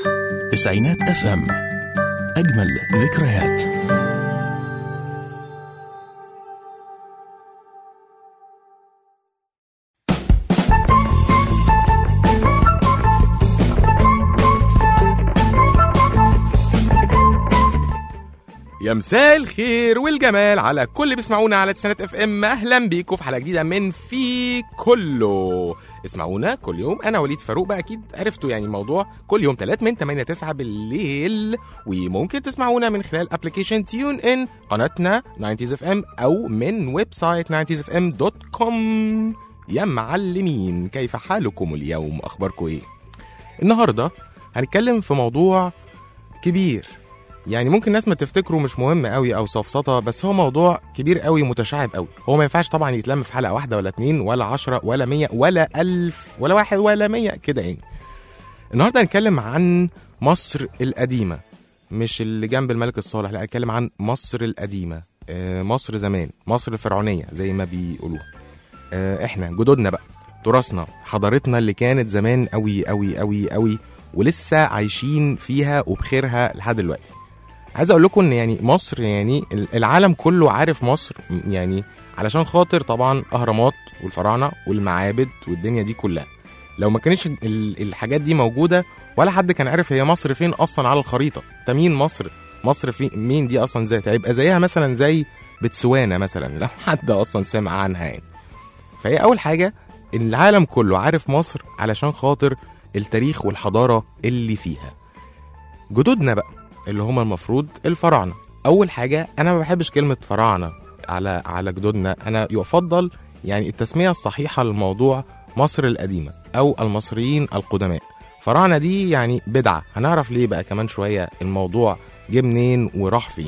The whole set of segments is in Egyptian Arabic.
تسعينات اف ام اجمل ذكريات يا مساء الخير والجمال على كل اللي بيسمعونا على تسعينات اف ام اهلا بيكم في حلقه جديده من في كله اسمعونا كل يوم انا وليد فاروق بقى اكيد عرفتوا يعني الموضوع كل يوم 3 من 8 9 بالليل وممكن تسمعونا من خلال ابلكيشن تيون ان قناتنا 90 اف ام او من ويب سايت 90 اف ام دوت كوم يا معلمين كيف حالكم اليوم اخباركم ايه النهارده هنتكلم في موضوع كبير يعني ممكن ناس ما تفتكره مش مهم قوي او سفسطه بس هو موضوع كبير قوي متشعب قوي هو ما ينفعش طبعا يتلم في حلقه واحده ولا اتنين ولا عشرة ولا مية ولا ألف ولا واحد ولا مية كده يعني النهارده هنتكلم عن مصر القديمه مش اللي جنب الملك الصالح لا هنتكلم عن مصر القديمه آه، مصر زمان مصر الفرعونيه زي ما بيقولوها آه، احنا جدودنا بقى تراثنا حضارتنا اللي كانت زمان قوي قوي قوي قوي ولسه عايشين فيها وبخيرها لحد دلوقتي عايز اقول لكم ان يعني مصر يعني العالم كله عارف مصر يعني علشان خاطر طبعا اهرامات والفراعنه والمعابد والدنيا دي كلها لو ما كانتش ال- الحاجات دي موجوده ولا حد كان عارف هي مصر فين اصلا على الخريطه انت مين مصر مصر في مين دي اصلا ذات هيبقى زيها مثلا زي بتسوانا مثلا لو حد اصلا سمع عنها يعني فهي اول حاجه العالم كله عارف مصر علشان خاطر التاريخ والحضاره اللي فيها جدودنا بقى اللي هم المفروض الفراعنه اول حاجه انا ما بحبش كلمه فراعنه على على جدودنا انا يفضل يعني التسميه الصحيحه للموضوع مصر القديمه او المصريين القدماء فراعنه دي يعني بدعه هنعرف ليه بقى كمان شويه الموضوع جه منين وراح فين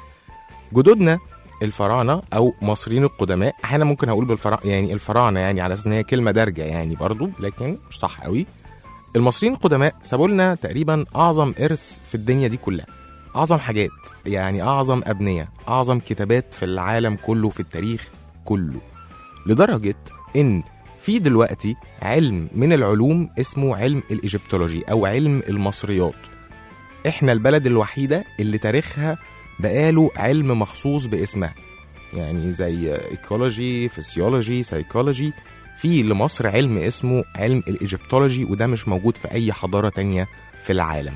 جدودنا الفراعنه او مصريين القدماء احيانا ممكن اقول بالفراعنه يعني الفراعنه يعني على اساس ان هي كلمه دارجه يعني برضو لكن مش صح قوي المصريين القدماء سابوا لنا تقريبا اعظم ارث في الدنيا دي كلها اعظم حاجات يعني اعظم ابنيه اعظم كتابات في العالم كله في التاريخ كله لدرجه ان في دلوقتي علم من العلوم اسمه علم الايجيبتولوجي او علم المصريات احنا البلد الوحيده اللي تاريخها بقاله علم مخصوص باسمها يعني زي ايكولوجي فيسيولوجي سايكولوجي في لمصر علم اسمه علم الايجيبتولوجي وده مش موجود في اي حضاره تانية في العالم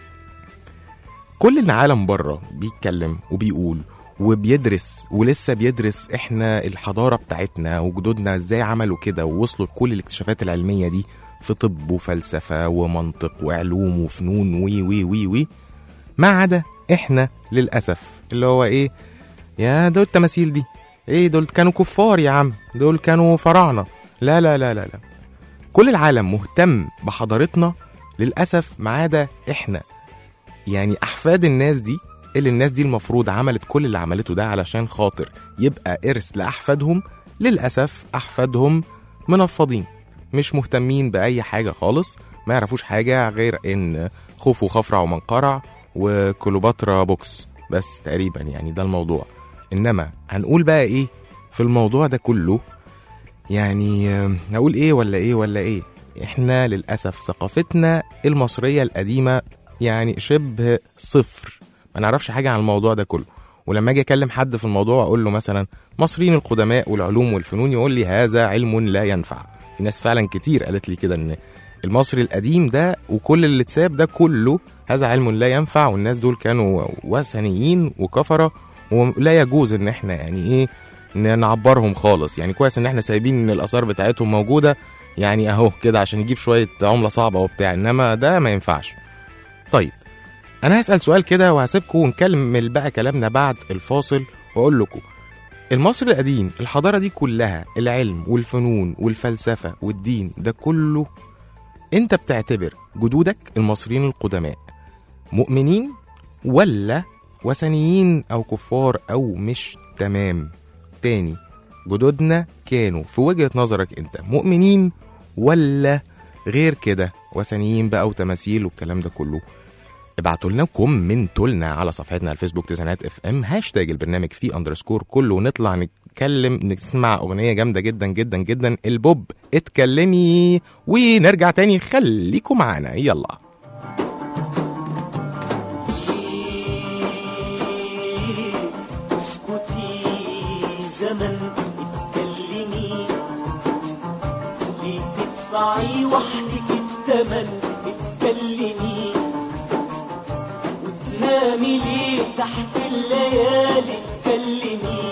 كل العالم بره بيتكلم وبيقول وبيدرس ولسه بيدرس احنا الحضاره بتاعتنا وجدودنا ازاي عملوا كده ووصلوا لكل الاكتشافات العلميه دي في طب وفلسفه ومنطق وعلوم وفنون وي وي وي وي ما عدا احنا للاسف اللي هو ايه يا دول التماثيل دي ايه دول كانوا كفار يا عم دول كانوا فراعنه لا لا لا لا لا كل العالم مهتم بحضارتنا للاسف ما عدا احنا يعني احفاد الناس دي اللي الناس دي المفروض عملت كل اللي عملته ده علشان خاطر يبقى ارث لاحفادهم للاسف احفادهم منفضين مش مهتمين باي حاجه خالص ما يعرفوش حاجه غير ان خوف وخفرع ومنقرع وكليوباترا بوكس بس تقريبا يعني ده الموضوع انما هنقول بقى ايه في الموضوع ده كله يعني آه، هقول ايه ولا ايه ولا ايه احنا للاسف ثقافتنا المصريه القديمه يعني شبه صفر ما نعرفش حاجه عن الموضوع ده كله ولما اجي اكلم حد في الموضوع اقول له مثلا مصريين القدماء والعلوم والفنون يقول لي هذا علم لا ينفع في ناس فعلا كتير قالت لي كده ان المصري القديم ده وكل اللي اتساب ده كله هذا علم لا ينفع والناس دول كانوا وثنيين وكفره ولا يجوز ان احنا يعني ايه ن- نعبرهم خالص يعني كويس ان احنا سايبين ان الاثار بتاعتهم موجوده يعني اهو كده عشان يجيب شويه عمله صعبه وبتاع انما ده ما ينفعش طيب انا هسال سؤال كده وهسيبكم ونكمل بقى كلامنا بعد الفاصل واقول لكم المصري القديم الحضاره دي كلها العلم والفنون والفلسفه والدين ده كله انت بتعتبر جدودك المصريين القدماء مؤمنين ولا وثنيين او كفار او مش تمام تاني جدودنا كانوا في وجهة نظرك انت مؤمنين ولا غير كده وثنيين بقى وتماثيل والكلام ده كله ابعتوا لنا كومنتوا لنا على صفحتنا على الفيسبوك تسعينات اف ام هاشتاج البرنامج فيه اندرسكور كله ونطلع نتكلم نسمع اغنيه جامده جدا جدا جدا البوب اتكلمي ونرجع تاني خليكم معانا يلا تدفعي وحدك التمن اتكلمي وتنامي ليه تحت الليالي اتكلمي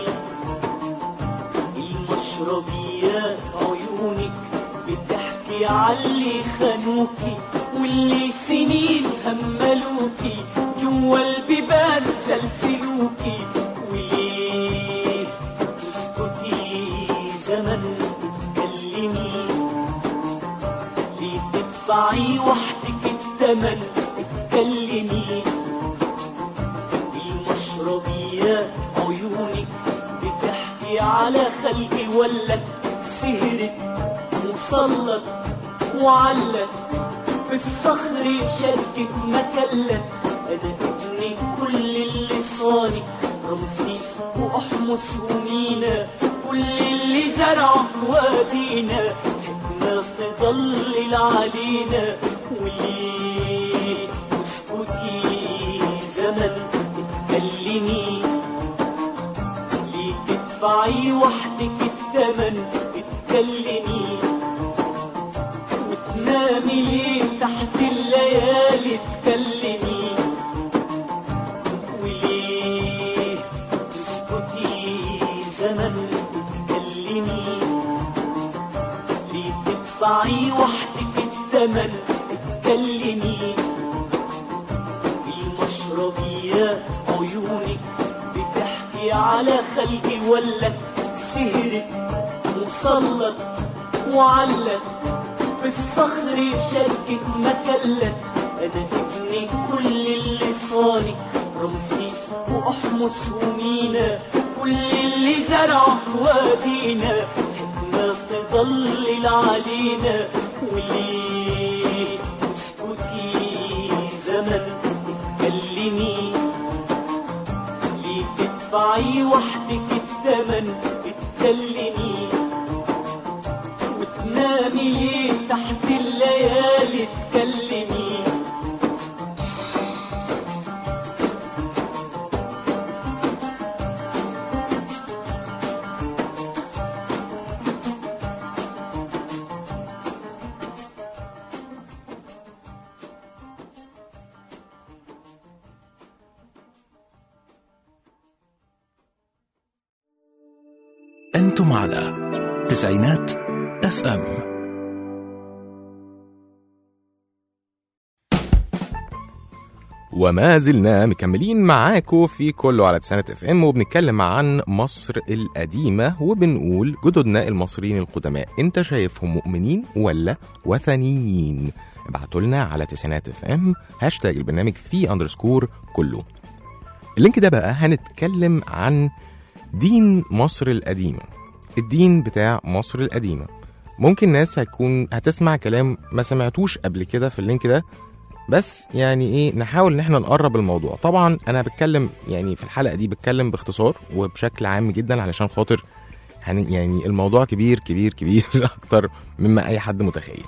المشربيات عيونك بتحكي عاللي خانوكي واللي سنين هملوكي جوا البيبان سلسلوكي وليه تسكتي زمن تتكلمي ليه تدفعي وحدك التمن اتكلمي المشربيات عيونك بتحكي على خلقي ولا سهرك مسلط وعلق في الصخر شدك مكلت انا ابني كل اللي صاني رمسيس واحمس ومينا كل اللي زرعه في وادينا حكمة تضلل علينا وليه اسكتي زمن اتكلمي ليه تدفعي وحدك التمن اتكلمي وتنامي ليه تحت الليالي اتكلمي وليه تسكتي زمن اتكلمي ليه تدفعي وحدك التمن اتكلمي المشربيات عيونك بتحكي على خلقي ولا سهرك مسلط وعلق في الصخر شدك مكلت انا ابني كل اللي صاني رمسيس واحمس ومينا كل اللي زرعه في وادينا حكمة تضلل علينا وليه اسكتي زمن اتكلمي ليه تدفعي وحدك الثمن اتكلمي وتنامي ليه تحت الليالي اتكلمي أنتم على تسعينات اف ام وما زلنا مكملين معاكم في كله على تسعينات اف ام وبنتكلم عن مصر القديمة وبنقول جدودنا المصريين القدماء انت شايفهم مؤمنين ولا وثنيين ابعتوا لنا على تسعينات اف ام هاشتاج البرنامج في اندرسكور كله اللينك ده بقى هنتكلم عن دين مصر القديمة الدين بتاع مصر القديمة ممكن ناس هتكون هتسمع كلام ما سمعتوش قبل كده في اللينك ده بس يعني ايه نحاول ان احنا نقرب الموضوع طبعا انا بتكلم يعني في الحلقه دي بتكلم باختصار وبشكل عام جدا علشان خاطر هن يعني الموضوع كبير كبير كبير اكتر مما اي حد متخيل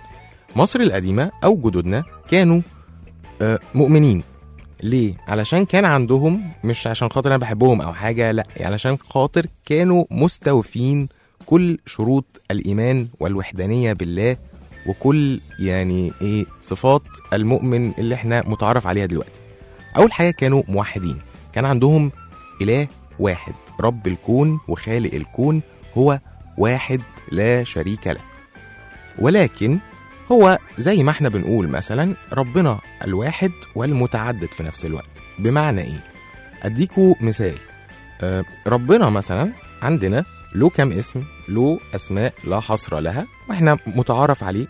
مصر القديمه او جدودنا كانوا آه، مؤمنين ليه علشان كان عندهم مش عشان خاطر انا بحبهم او حاجه لا علشان خاطر كانوا مستوفين كل شروط الايمان والوحدانيه بالله وكل يعني ايه صفات المؤمن اللي احنا متعرف عليها دلوقتي اول حاجه كانوا موحدين كان عندهم اله واحد رب الكون وخالق الكون هو واحد لا شريك له ولكن هو زي ما احنا بنقول مثلا ربنا الواحد والمتعدد في نفس الوقت بمعنى ايه اديكوا مثال آه، ربنا مثلا عندنا له كام اسم له اسماء لا حصر لها واحنا متعارف عليه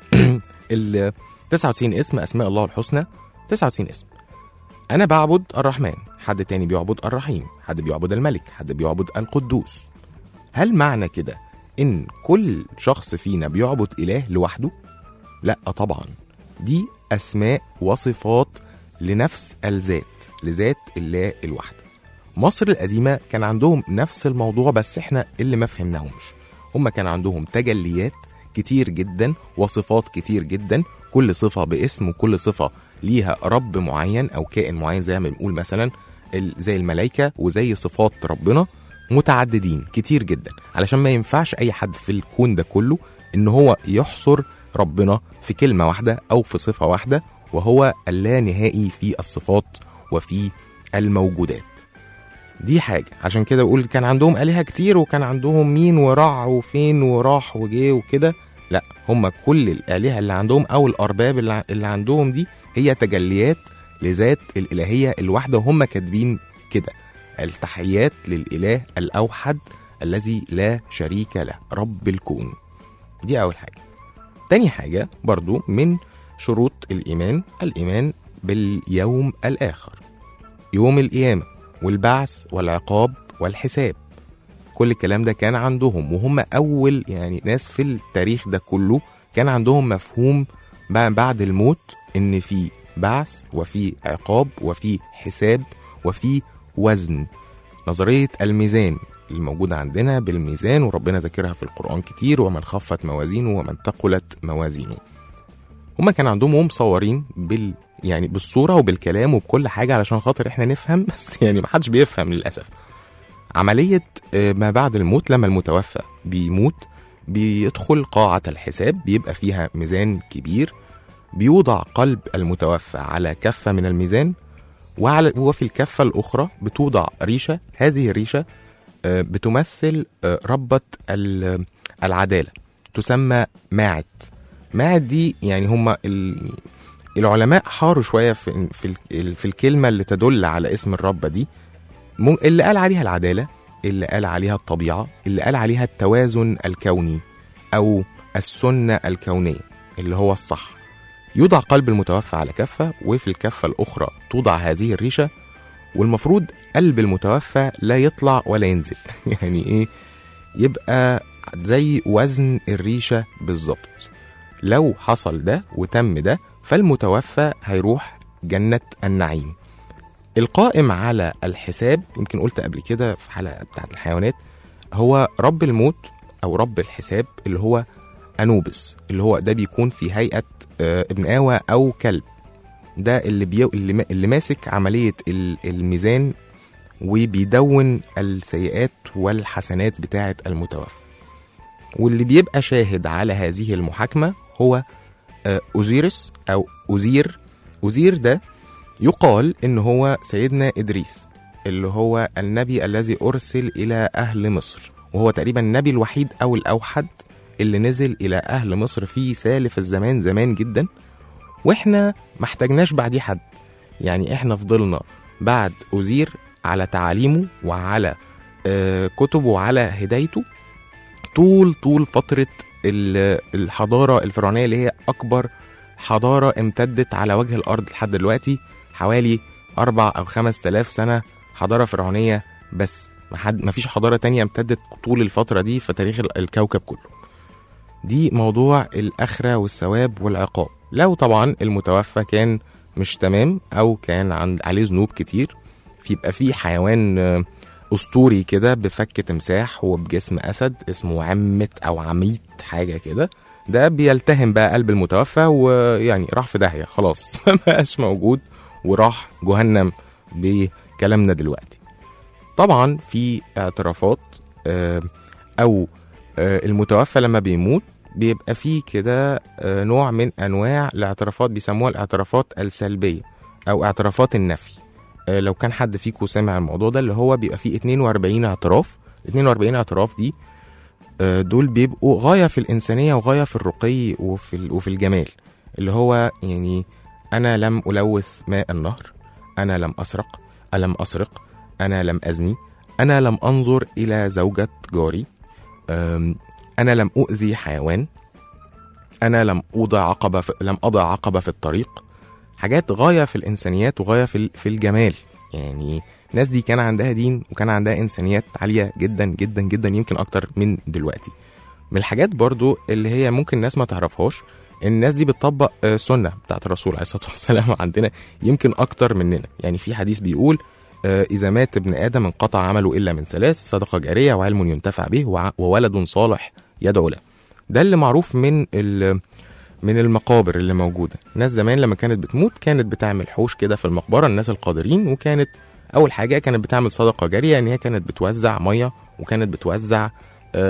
ال 99 اسم اسماء الله الحسنى 99 اسم انا بعبد الرحمن حد تاني بيعبد الرحيم حد بيعبد الملك حد بيعبد القدوس هل معنى كده ان كل شخص فينا بيعبد اله لوحده لا طبعا دي اسماء وصفات لنفس الذات لذات الله الواحده مصر القديمه كان عندهم نفس الموضوع بس احنا اللي ما فهمناهمش هم كان عندهم تجليات كتير جدا وصفات كتير جدا كل صفه باسم وكل صفه ليها رب معين او كائن معين زي ما بنقول مثلا ال- زي الملائكه وزي صفات ربنا متعددين كتير جدا علشان ما ينفعش اي حد في الكون ده كله ان هو يحصر ربنا في كلمة واحدة أو في صفة واحدة وهو اللانهائي في الصفات وفي الموجودات دي حاجة عشان كده بقول كان عندهم آلهة كتير وكان عندهم مين ورع وفين وراح وجه وكده لا هم كل الآلهة اللي عندهم أو الأرباب اللي ع- اللي عندهم دي هي تجليات لذات الإلهية الواحدة وهم كاتبين كده التحيات للإله الأوحد الذي لا شريك له رب الكون دي أول حاجة تاني حاجة برضو من شروط الإيمان الإيمان باليوم الآخر يوم القيامة والبعث والعقاب والحساب كل الكلام ده كان عندهم وهم أول يعني ناس في التاريخ ده كله كان عندهم مفهوم بقى بعد الموت إن في بعث وفي عقاب وفي حساب وفي وزن نظرية الميزان الموجودة عندنا بالميزان وربنا ذكرها في القرآن كتير ومن خفت موازينه ومن ثقلت موازينه هما كان عندهم وهم مصورين بال يعني بالصورة وبالكلام وبكل حاجة علشان خاطر احنا نفهم بس يعني محدش بيفهم للأسف عملية آه، ما بعد الموت لما المتوفى بيموت بيدخل قاعة الحساب بيبقى فيها ميزان كبير بيوضع قلب المتوفى على كفة من الميزان وعلى وفي الكفة الأخرى بتوضع ريشة هذه الريشة آه، بتمثل آه، ربة ال- العدالة تسمى ماعت ماعت دي يعني هم ال- العلماء حاروا شوية في, في, ال- في الكلمة اللي تدل على اسم الربة دي مم- اللي قال عليها العدالة اللي قال عليها الطبيعة اللي قال عليها التوازن الكوني أو السنة الكونية اللي هو الصح يوضع قلب المتوفى على كفة وفي الكفة الأخرى توضع هذه الريشة والمفروض قلب المتوفى لا يطلع ولا ينزل يعني إيه يبقى زي وزن الريشة بالظبط لو حصل ده وتم ده فالمتوفى هيروح جنة النعيم القائم على الحساب يمكن قلت قبل كده في حلقة بتاعت الحيوانات هو رب الموت أو رب الحساب اللي هو أنوبس اللي هو ده بيكون في هيئة آه، ابن آوى أو كلب ده اللي بيو اللي, ما- اللي ماسك عملية ال- الميزان وبيدون السيئات والحسنات بتاعة المتوفى واللي بيبقى شاهد على هذه المحاكمة هو آه، أوزيرس أو أوزير أوزير ده يقال إن هو سيدنا إدريس اللي هو النبي الذي أرسل إلى أهل مصر وهو تقريبا النبي الوحيد أو الأوحد اللي نزل إلى أهل مصر في سالف الزمان زمان جدا وإحنا ما احتاجناش بعديه حد يعني إحنا فضلنا بعد أوزير على تعاليمه وعلى آه، كتبه وعلى هدايته طول طول فترة ال- الحضارة الفرعونية اللي هي أكبر حضارة امتدت على وجه الأرض لحد دلوقتي حوالي أربع أو خمس تلاف سنة حضارة فرعونية بس محد مفيش حضارة تانية امتدت طول الفترة دي في تاريخ ال- الكوكب كله دي موضوع الآخرة والثواب والعقاب لو طبعا المتوفى كان مش تمام أو كان عند عليه ذنوب كتير فيبقى في حيوان آه، أسطوري كده بفك تمساح وبجسم أسد اسمه عمت أو عميت حاجة كده ده بيلتهم بقى قلب المتوفى ويعني راح في داهية خلاص ما بقاش موجود وراح جهنم بكلامنا دلوقتي طبعا في اعترافات آه، أو آه، المتوفى لما بيموت بيبقى فيه كده آه، نوع من أنواع الاعترافات بيسموها الاعترافات السلبية أو اعترافات النفي آه، لو كان حد فيكم سامع الموضوع ده اللي هو بيبقى فيه 42 اعتراف ال 42 اعتراف دي آه، دول بيبقوا غاية في الإنسانية وغاية في الرقي وفي ال- وفي الجمال اللي هو يعني أنا لم ألوث ماء النهر أنا لم أسرق ألم أسرق أنا لم أزني أنا لم أنظر إلى زوجة جاري أم، أنا لم أؤذي حيوان أنا لم أوضع عقبة في لم أضع عقبة في الطريق حاجات غاية في الإنسانيات وغاية في ال- في الجمال يعني الناس دي كان عندها دين وكان عندها إنسانيات عالية جدا جدا جدا يمكن أكتر من دلوقتي من الحاجات برضو اللي هي ممكن الناس ما تعرفهاش الناس دي بتطبق آه، سنة بتاعت الرسول عليه الصلاة والسلام عندنا يمكن أكتر مننا يعني في حديث بيقول آه، إذا مات ابن آدم انقطع عمله إلا من ثلاث صدقة جارية وعلم ينتفع به وع- وولد صالح يدعو له ده اللي معروف من ال- من المقابر اللي موجودة الناس زمان لما كانت بتموت كانت بتعمل حوش كده في المقبرة الناس القادرين وكانت أول حاجة كانت بتعمل صدقة جارية إن هي كانت بتوزع مية وكانت بتوزع آه، أكل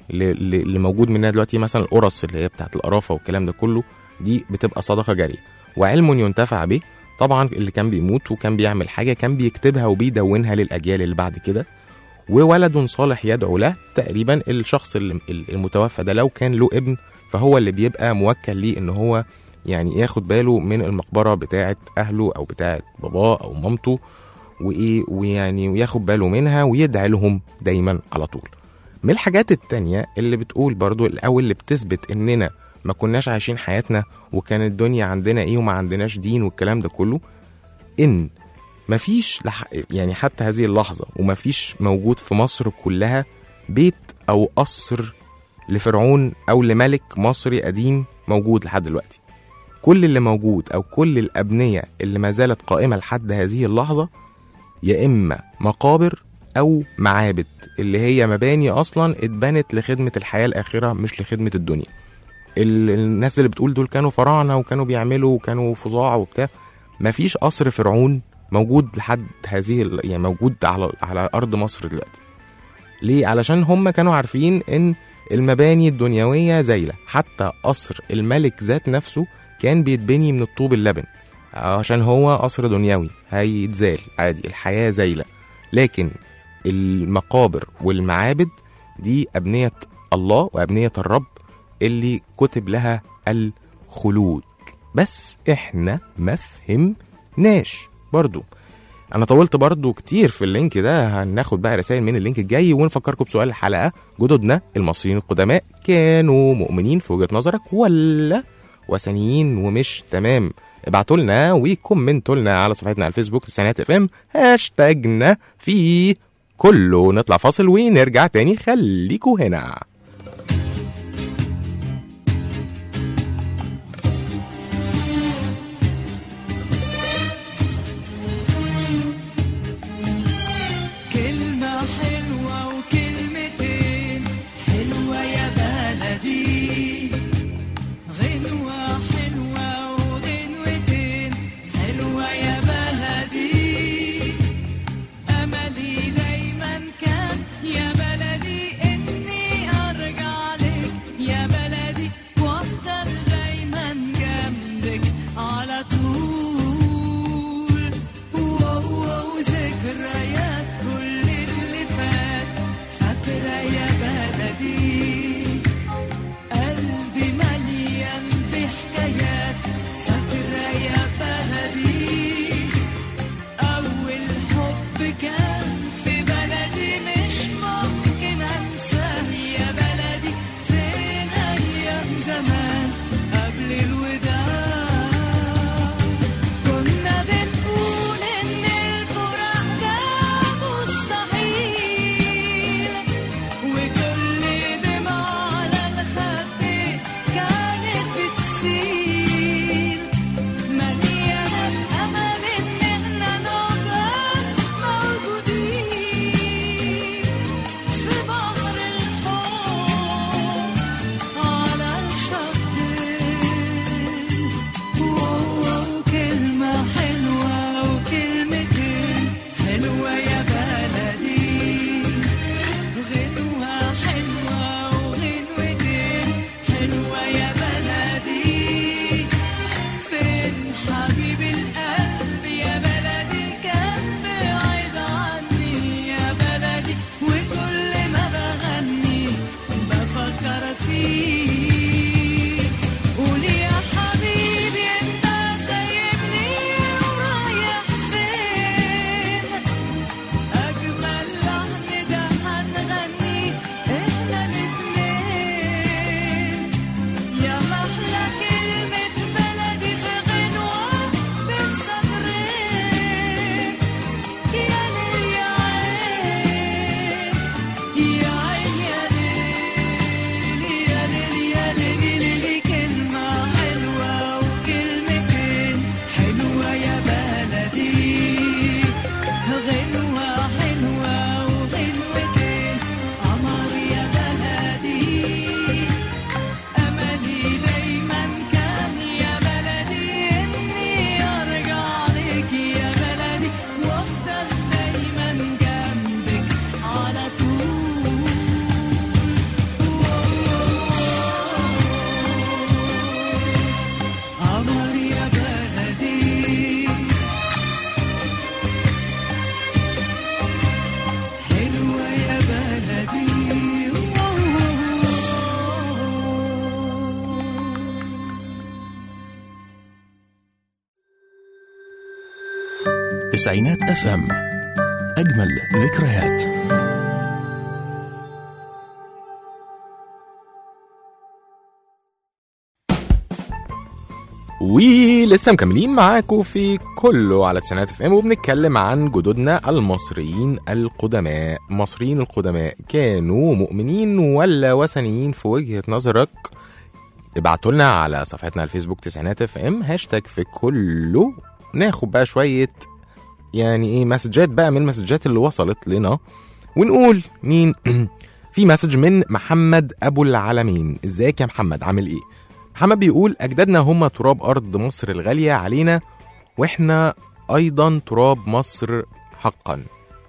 ل- ل- اللي موجود منها دلوقتي مثلا القرص اللي هي بتاعت القرافه والكلام ده كله دي بتبقى صدقه جاريه وعلم ينتفع به طبعا اللي كان بيموت وكان بيعمل حاجه كان بيكتبها وبيدونها للاجيال اللي بعد كده وولد صالح يدعو له تقريبا الشخص اللي- المتوفى ده لو كان له ابن فهو اللي بيبقى موكل ليه ان هو يعني ياخد باله من المقبره بتاعه اهله او بتاعه باباه او مامته وايه ويعني وياخد باله منها ويدعي لهم دايما على طول من الحاجات التانية اللي بتقول برضو او اللي بتثبت اننا ما كناش عايشين حياتنا وكان الدنيا عندنا ايه وما عندناش دين والكلام ده كله ان مفيش لح... يعني حتى هذه اللحظة ومفيش موجود في مصر كلها بيت أو قصر لفرعون أو لملك مصري قديم موجود لحد دلوقتي كل اللي موجود أو كل الأبنية اللي ما زالت قائمة لحد هذه اللحظة يا إما مقابر أو معابد اللي هي مباني أصلا اتبنت لخدمة الحياة الآخرة مش لخدمة الدنيا ال- الناس اللي بتقول دول كانوا فراعنة وكانوا بيعملوا وكانوا فظاع وبتاع مفيش قصر فرعون موجود لحد هذه ال- يعني موجود على على ارض مصر دلوقتي ليه علشان هم كانوا عارفين ان المباني الدنيويه زايله حتى قصر الملك ذات نفسه كان بيتبني من الطوب اللبن عشان هو قصر دنيوي هيتزال عادي الحياه زايله لكن المقابر والمعابد دي ابنيه الله وابنيه الرب اللي كتب لها الخلود بس احنا ما فهمناش برضو انا طولت برضو كتير في اللينك ده هناخد بقى رسائل من اللينك الجاي ونفكركم بسؤال الحلقه جددنا المصريين القدماء كانوا مؤمنين في وجهه نظرك ولا وثنيين ومش تمام ابعتوا لنا وكومنتوا لنا على صفحتنا على الفيسبوك تسعينات اف ام هاشتاجنا في كله نطلع فاصل ونرجع تاني خليكوا هنا كلمة حلوة وكلمتين حلوة يا بلدي غنوة حلوة وغنوتين حلوة يا بلدي أملي دايما كان يا بلدي إني تسعينات اف ام اجمل ذكريات ولسه مكملين معاكم في كله على تسعينات اف ام وبنتكلم عن جدودنا المصريين القدماء المصريين القدماء كانوا مؤمنين ولا وثنيين في وجهة نظرك ابعتوا لنا على صفحتنا على الفيسبوك تسعينات اف ام هاشتاج في كله ناخد بقى شوية يعني ايه مسجات بقى من المسجات اللي وصلت لنا ونقول مين في مسج من محمد ابو العالمين ازيك يا محمد عامل ايه محمد بيقول أجدادنا هم تراب أرض مصر الغالية علينا وإحنا أيضا تراب مصر حقا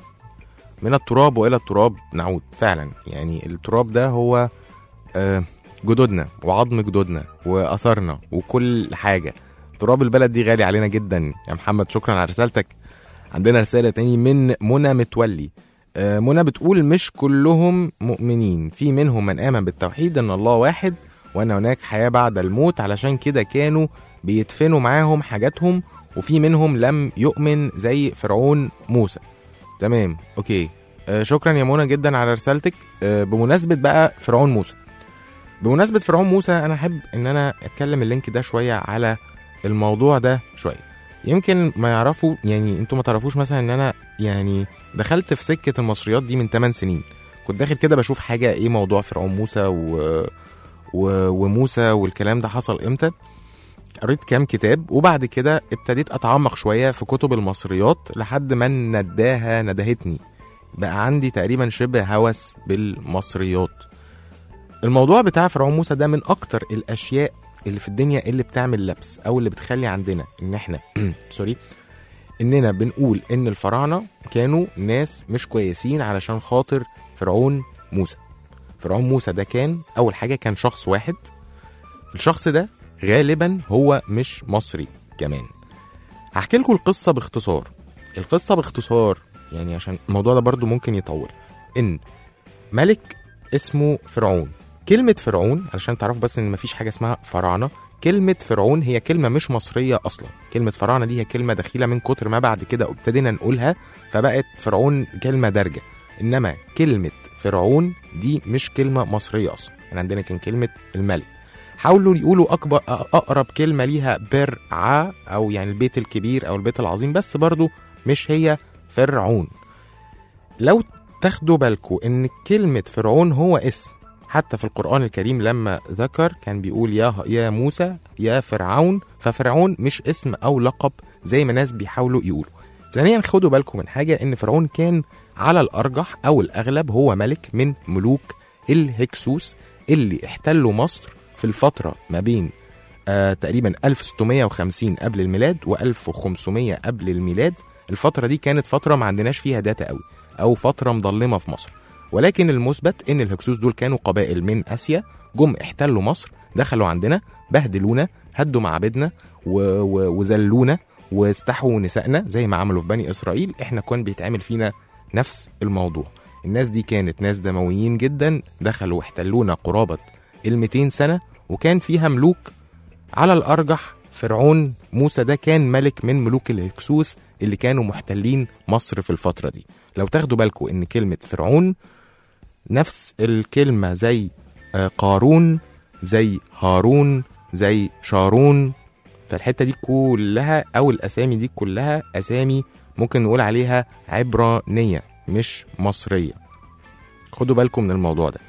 من التراب وإلى التراب نعود فعلا يعني التراب ده هو آه، جدودنا وعظم جدودنا وأثرنا وكل حاجة تراب البلد دي غالي علينا جدا يا محمد شكرا على رسالتك عندنا رسالة تاني من منى متولي آه، منى بتقول مش كلهم مؤمنين في منهم من آمن بالتوحيد أن الله واحد وان هناك حياه بعد الموت علشان كده كانوا بيدفنوا معاهم حاجاتهم وفي منهم لم يؤمن زي فرعون موسى تمام اوكي آه شكرا يا منى جدا على رسالتك آه بمناسبه بقى فرعون موسى بمناسبه فرعون موسى انا احب ان انا اتكلم اللينك ده شويه على الموضوع ده شويه يمكن ما يعرفوا يعني انتوا ما تعرفوش مثلا ان انا يعني دخلت في سكه المصريات دي من 8 سنين كنت داخل كده بشوف حاجه ايه موضوع فرعون موسى و و... وموسى والكلام ده حصل امتى قريت كام كتاب وبعد كده ابتديت اتعمق شويه في كتب المصريات لحد ما نداها ندهتني بقى عندي تقريبا شبه هوس بالمصريات الموضوع بتاع فرعون موسى ده من اكتر الاشياء اللي في الدنيا اللي بتعمل لبس او اللي بتخلي عندنا ان احنا سوري اننا بنقول ان الفراعنه كانوا ناس مش كويسين علشان خاطر فرعون موسى فرعون موسى ده كان اول حاجه كان شخص واحد الشخص ده غالبا هو مش مصري كمان هحكي لكم القصه باختصار القصه باختصار يعني عشان الموضوع ده برضو ممكن يطول ان ملك اسمه فرعون كلمة فرعون علشان تعرفوا بس ان مفيش حاجة اسمها فراعنة كلمة فرعون هي كلمة مش مصرية أصلا كلمة فراعنة دي هي كلمة دخيلة من كتر ما بعد كده ابتدينا نقولها فبقت فرعون كلمة دارجة إنما كلمة فرعون دي مش كلمة مصرية أصلا يعني عندنا كان كلمة الملك حاولوا يقولوا أكبر أقرب كلمة ليها برع أو يعني البيت الكبير أو البيت العظيم بس برضو مش هي فرعون لو تاخدوا بالكم إن كلمة فرعون هو اسم حتى في القرآن الكريم لما ذكر كان بيقول يا يا موسى يا فرعون ففرعون مش اسم أو لقب زي ما ناس بيحاولوا يقولوا ثانيا خدوا بالكم من حاجة إن فرعون كان على الأرجح أو الأغلب هو ملك من ملوك الهكسوس اللي احتلوا مصر في الفترة ما بين آه تقريبا 1650 قبل الميلاد و1500 قبل الميلاد الفترة دي كانت فترة ما عندناش فيها داتا قوي أو فترة مظلمة في مصر ولكن المثبت إن الهكسوس دول كانوا قبائل من آسيا جم احتلوا مصر دخلوا عندنا بهدلونا هدوا معابدنا و... و... وذلونا واستحوا نسائنا زي ما عملوا في بني إسرائيل احنا كان بيتعمل فينا نفس الموضوع الناس دي كانت ناس دمويين جدا دخلوا واحتلونا قرابة ال 200 سنة وكان فيها ملوك على الأرجح فرعون موسى ده كان ملك من ملوك الهكسوس اللي كانوا محتلين مصر في الفترة دي لو تاخدوا بالكم إن كلمة فرعون نفس الكلمة زي آه، قارون زي هارون زي شارون فالحتة دي كلها أو الأسامي دي كلها أسامي ممكن نقول عليها عبرانية مش مصرية خدوا بالكم من الموضوع ده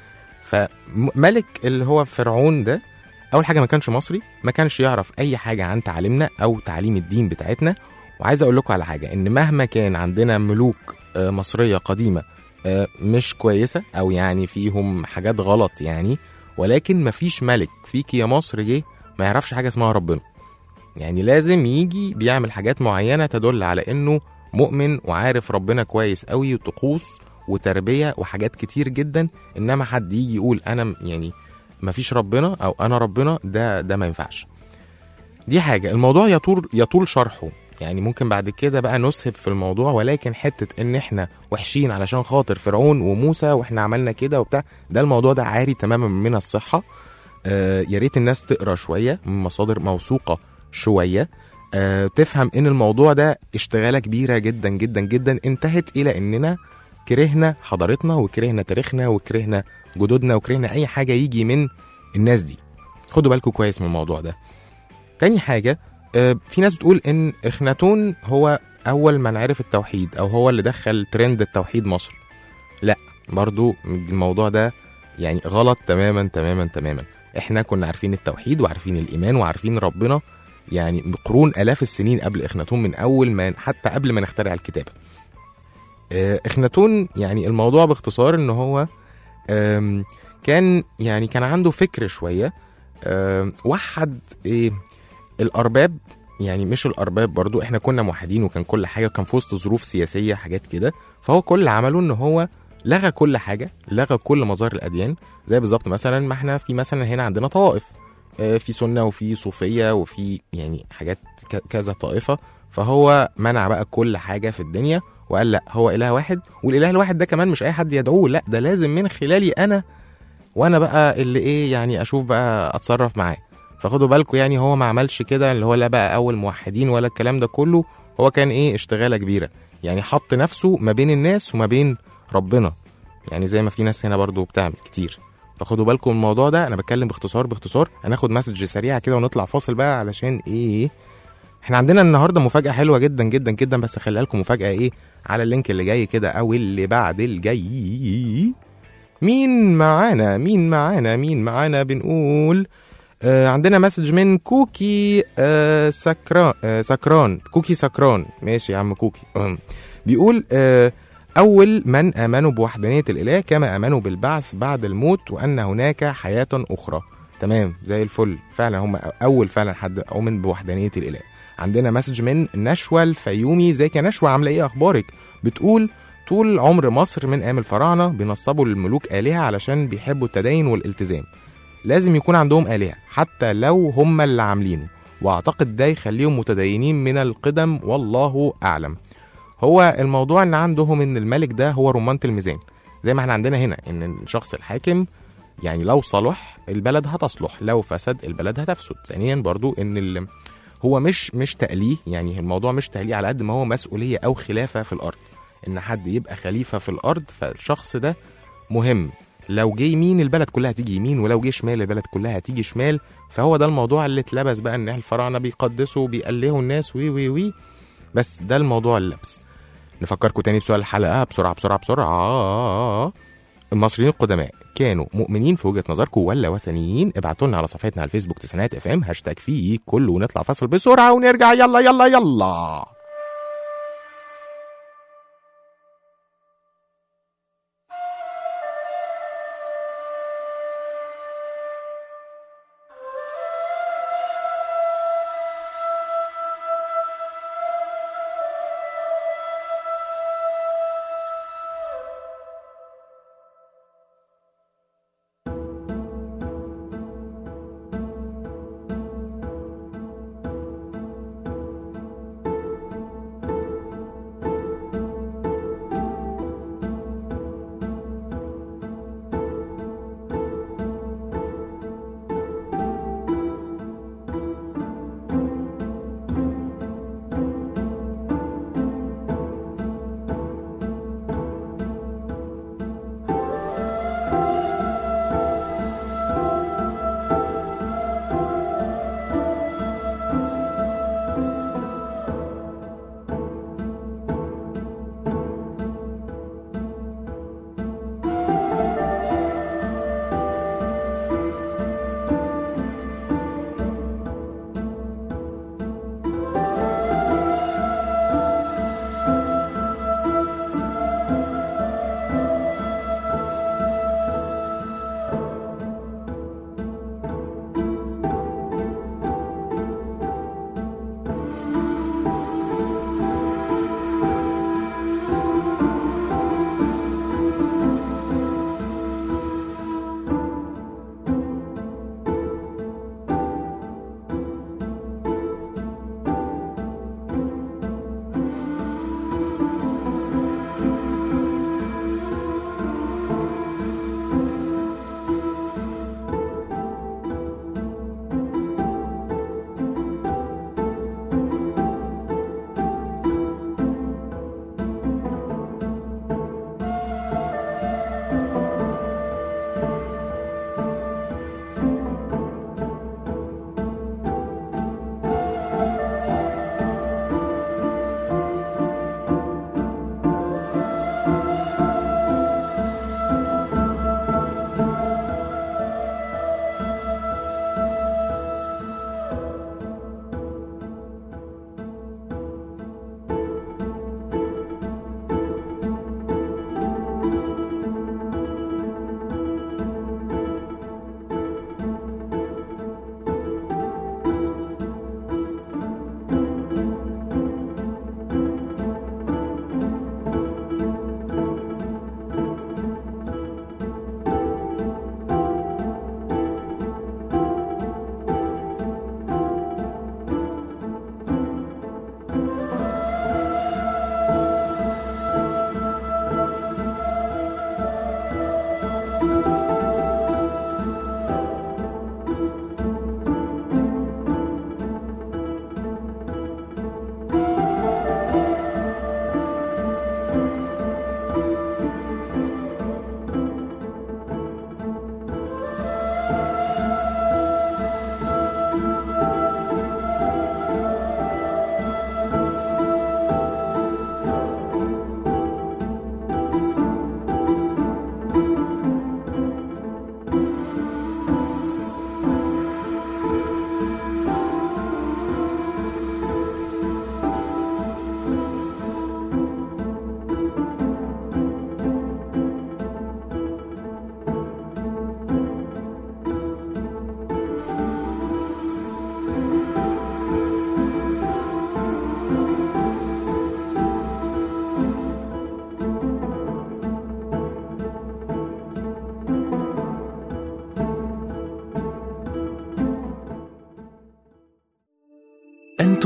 فملك اللي هو فرعون ده أول حاجة ما كانش مصري ما كانش يعرف أي حاجة عن تعليمنا أو تعليم الدين بتاعتنا وعايز أقول لكم على حاجة إن مهما كان عندنا ملوك آه، مصرية قديمة آه، مش كويسة أو يعني فيهم حاجات غلط يعني ولكن مفيش ملك فيك يا مصر جه ما يعرفش حاجة اسمها ربنا يعني لازم يجي بيعمل حاجات معينة تدل على إنه مؤمن وعارف ربنا كويس قوي وطقوس وتربية وحاجات كتير جدا إنما حد يجي يقول أنا م- يعني مفيش ربنا أو أنا ربنا ده ده ما ينفعش دي حاجة الموضوع يطول يطول شرحه يعني ممكن بعد كده بقى نسهب في الموضوع ولكن حتة ان احنا وحشين علشان خاطر فرعون وموسى واحنا عملنا كده وبتاع ده الموضوع ده عاري تماما من الصحة آه يا ريت الناس تقرا شوية من مصادر موثوقة شوية آه تفهم ان الموضوع ده اشتغاله كبيره جدا جدا جدا انتهت الى اننا كرهنا حضارتنا وكرهنا تاريخنا وكرهنا جدودنا وكرهنا اي حاجه يجي من الناس دي خدوا بالكم كويس من الموضوع ده تاني حاجه آه في ناس بتقول ان اخناتون هو اول من عرف التوحيد او هو اللي دخل ترند التوحيد مصر لا برضو الموضوع ده يعني غلط تماما تماما تماما احنا كنا عارفين التوحيد وعارفين الايمان وعارفين ربنا يعني بقرون الاف السنين قبل اخناتون من اول ما حتى قبل ما نخترع الكتابه آه، اخناتون يعني الموضوع باختصار ان هو آم، كان يعني كان عنده فكر شويه آم، وحد ايه الارباب يعني مش الارباب برضو احنا كنا موحدين وكان كل حاجه وكان في وسط ظروف سياسيه حاجات كده فهو كل اللي عمله ان هو لغى كل حاجه لغى كل مظاهر الاديان زي بالظبط مثلا ما احنا في مثلا هنا عندنا طوائف آه، في سنه وفي صوفيه وفي يعني حاجات ك- كذا طائفه فهو منع بقى كل حاجه في الدنيا وقال لا هو اله واحد والاله الواحد ده كمان مش اي حد يدعوه لا ده لازم من خلالي انا وانا بقى اللي ايه يعني اشوف بقى اتصرف معاه فخدوا بالكم يعني هو ما عملش كده اللي هو لا بقى اول موحدين ولا الكلام ده كله هو كان ايه اشتغاله كبيره يعني حط نفسه ما بين الناس وما بين ربنا يعني زي ما في ناس هنا برضو بتعمل كتير فخدوا بالكم من الموضوع ده انا بتكلم باختصار باختصار هناخد مسج سريعه كده ونطلع فاصل بقى علشان ايه احنا عندنا النهارده مفاجاه حلوه جدا جدا جدا بس خليها لكم مفاجاه ايه على اللينك اللي جاي كده او اللي بعد الجاي مين معانا مين معانا مين معانا بنقول آه عندنا مسج من كوكي آه سكران آه سكران كوكي سكران ماشي يا عم كوكي أم. بيقول آه أول من آمنوا بوحدانية الإله كما آمنوا بالبعث بعد الموت وأن هناك حياة أخرى تمام زي الفل فعلا هم أول فعلا حد أؤمن بوحدانية الإله عندنا مسج من نشوى الفيومي ازيك يا نشوى عاملة إيه أخبارك بتقول طول عمر مصر من أيام الفراعنة بينصبوا للملوك آلهة علشان بيحبوا التدين والالتزام لازم يكون عندهم آلهة حتى لو هم اللي عاملينه وأعتقد ده يخليهم متدينين من القدم والله أعلم هو الموضوع ان عندهم ان الملك ده هو رمانة الميزان زي ما احنا عندنا هنا ان الشخص الحاكم يعني لو صلح البلد هتصلح لو فسد البلد هتفسد ثانيا برضو ان ال... هو مش مش تأليه يعني الموضوع مش تأليه على قد ما هو مسؤولية او خلافة في الارض ان حد يبقى خليفة في الارض فالشخص ده مهم لو جه يمين البلد كلها هتيجي يمين ولو جه شمال البلد كلها هتيجي شمال فهو ده الموضوع اللي اتلبس بقى ان الفراعنه بيقدسوا وبيألهوا الناس وي وي وي بس ده الموضوع اللبس نفكركم تاني بسؤال الحلقه بسرعه بسرعه بسرعه المصريين القدماء كانوا مؤمنين في وجهه نظركم ولا وثنيين ابعتوا لنا على صفحتنا على الفيسبوك تسعينات اف ام هاشتاج فيه كله ونطلع فاصل بسرعه ونرجع يلا يلا يلا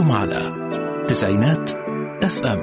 معكم على تسعينات اف ام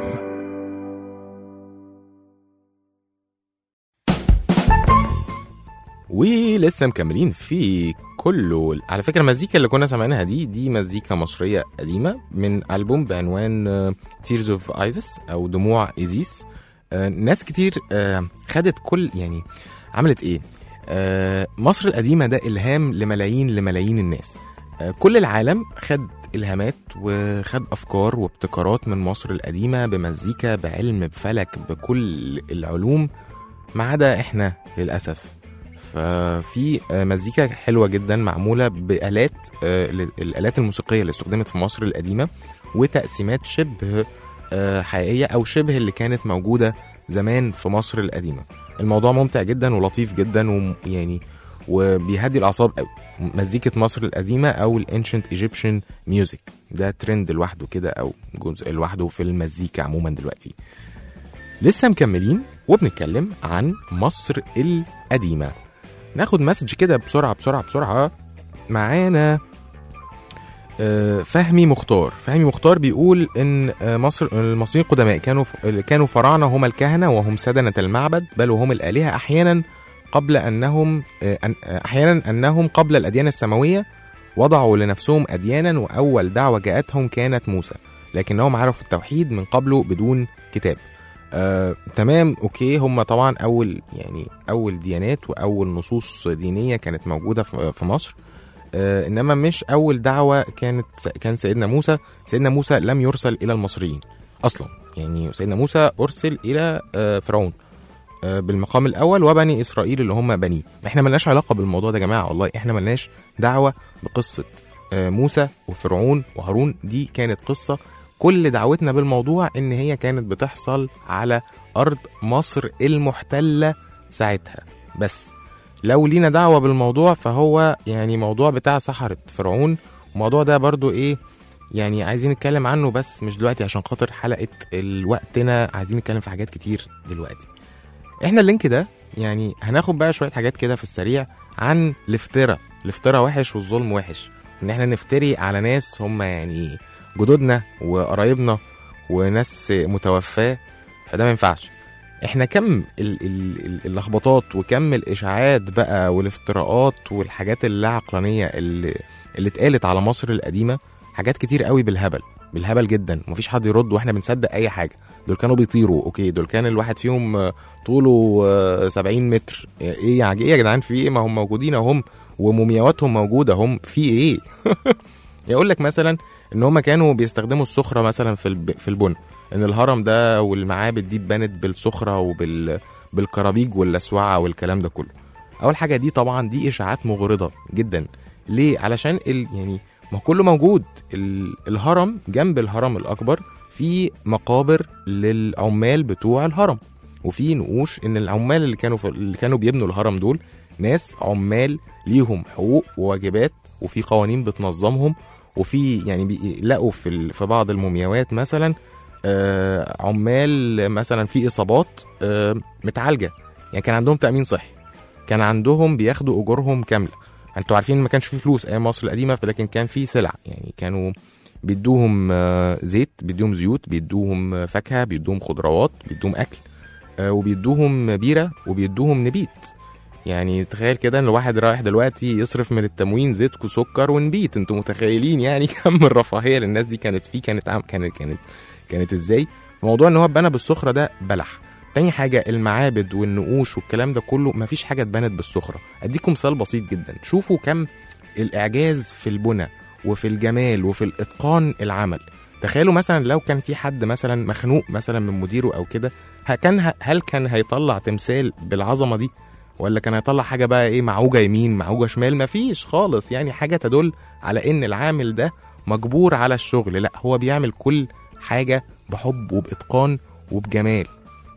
ولسه مكملين في كله على فكره المزيكا اللي كنا سامعينها دي دي مزيكا مصريه قديمه من البوم بعنوان تيرز اوف ايزس او دموع ايزيس آه، ناس كتير آه، خدت كل يعني عملت ايه آه، مصر القديمه ده الهام لملايين لملايين الناس آه، كل العالم خد الهامات وخد افكار وابتكارات من مصر القديمه بمزيكا بعلم بفلك بكل العلوم ما عدا احنا للاسف ففي آه، مزيكا حلوه جدا معموله بالات آه، ال- الالات الموسيقيه اللي استخدمت في مصر القديمه وتقسيمات شبه آه، حقيقيه او شبه اللي كانت موجوده زمان في مصر القديمه الموضوع ممتع جدا ولطيف جدا ويعني وبيهدي الاعصاب قوي مزيكه مصر القديمه او الانشنت ايجيبشن ميوزك ده ترند لوحده كده او جزء لوحده في المزيكا عموما دلوقتي لسه مكملين وبنتكلم عن مصر القديمه ناخد مسج كده بسرعه بسرعه بسرعه معانا آه، فهمي مختار فهمي مختار بيقول ان آه، مصر المصريين القدماء كانوا كانوا فراعنه هم الكهنه وهم سدنه المعبد بل وهم الالهه احيانا قبل انهم آه، أن- آه، احيانا انهم قبل الاديان السماويه وضعوا لنفسهم اديانا واول دعوه جاءتهم كانت موسى لكنهم عرفوا التوحيد من قبله بدون كتاب آه، تمام اوكي هم طبعا اول يعني اول ديانات واول نصوص دينيه كانت موجوده في في مصر آه، انما مش اول دعوه كانت كان سيدنا موسى سيدنا موسى لم يرسل الى المصريين اصلا يعني سيدنا موسى ارسل الى آه، فرعون آه، بالمقام الاول وبني اسرائيل اللي هم بنيه احنا ملناش علاقه بالموضوع ده يا جماعه والله احنا ملناش دعوه بقصه آه، موسى وفرعون وهارون دي كانت قصه كل دعوتنا بالموضوع ان هي كانت بتحصل على ارض مصر المحتله ساعتها بس لو لينا دعوه بالموضوع فهو يعني موضوع بتاع سحره فرعون الموضوع ده برضو ايه يعني عايزين نتكلم عنه بس مش دلوقتي عشان خاطر حلقه الوقتنا عايزين نتكلم في حاجات كتير دلوقتي احنا اللينك ده يعني هناخد بقى شويه حاجات كده في السريع عن الافتراء الافتراء وحش والظلم وحش ان احنا نفتري على ناس هم يعني جدودنا وقرايبنا وناس متوفاه فده ما ينفعش احنا كم ال- ال- ال- اللخبطات وكم الاشاعات بقى والافتراءات والحاجات اللا عقلانيه اللي اللي اتقالت على مصر القديمه حاجات كتير قوي بالهبل بالهبل جدا ومفيش حد يرد واحنا بنصدق اي حاجه دول كانوا بيطيروا اوكي دول كان الواحد فيهم آه، طوله آه، 70 متر ايه يا ايه يا جدعان في ايه ما هم موجودين اهم ومومياواتهم موجوده هم في ايه يقول لك مثلا ان هم كانوا بيستخدموا الصخره مثلا في الب... في البن ان الهرم ده والمعابد دي اتبنت بالصخره وبال بالكرابيج واللسوعه والكلام ده كله اول حاجه دي طبعا دي اشاعات مغرضه جدا ليه علشان ال... يعني ما هو كله موجود ال... الهرم جنب الهرم الاكبر في مقابر للعمال بتوع الهرم وفي نقوش ان العمال اللي كانوا في... اللي كانوا بيبنوا الهرم دول ناس عمال ليهم حقوق وواجبات وفي قوانين بتنظمهم وفي يعني بيلاقوا في ال... في بعض المومياوات مثلا آه عمال مثلا في اصابات آه متعالجه يعني كان عندهم تامين صحي كان عندهم بياخدوا اجورهم كامله انتوا عارفين ما كانش في فلوس ايام مصر القديمه لكن كان في سلع يعني كانوا بيدوهم آه زيت بيدوهم زيوت بيدوهم آه، فاكهه بيدوهم خضروات بيدوهم اكل آه وبيدوهم بيره وبيدوهم نبيت يعني تخيل كده ان الواحد رايح دلوقتي يصرف من التموين زيت وسكر ونبيت انتوا متخيلين يعني كم الرفاهيه اللي الناس دي كانت فيه كانت عم كانت كانت كانت ازاي موضوع ان هو اتبنى بالصخره ده بلح تاني حاجة المعابد والنقوش والكلام ده كله مفيش حاجة اتبنت بالصخرة أديكم مثال بسيط جدا شوفوا كم الإعجاز في البنى وفي الجمال وفي الإتقان العمل تخيلوا مثلا لو كان في حد مثلا مخنوق مثلا من مديره أو كده ه- كان هل كان هيطلع تمثال بالعظمة دي ولا كان هيطلع حاجة بقى إيه معوجة يمين معوجة شمال مفيش خالص يعني حاجة تدل على إن العامل ده مجبور على الشغل لا هو بيعمل كل حاجة بحب وبإتقان وبجمال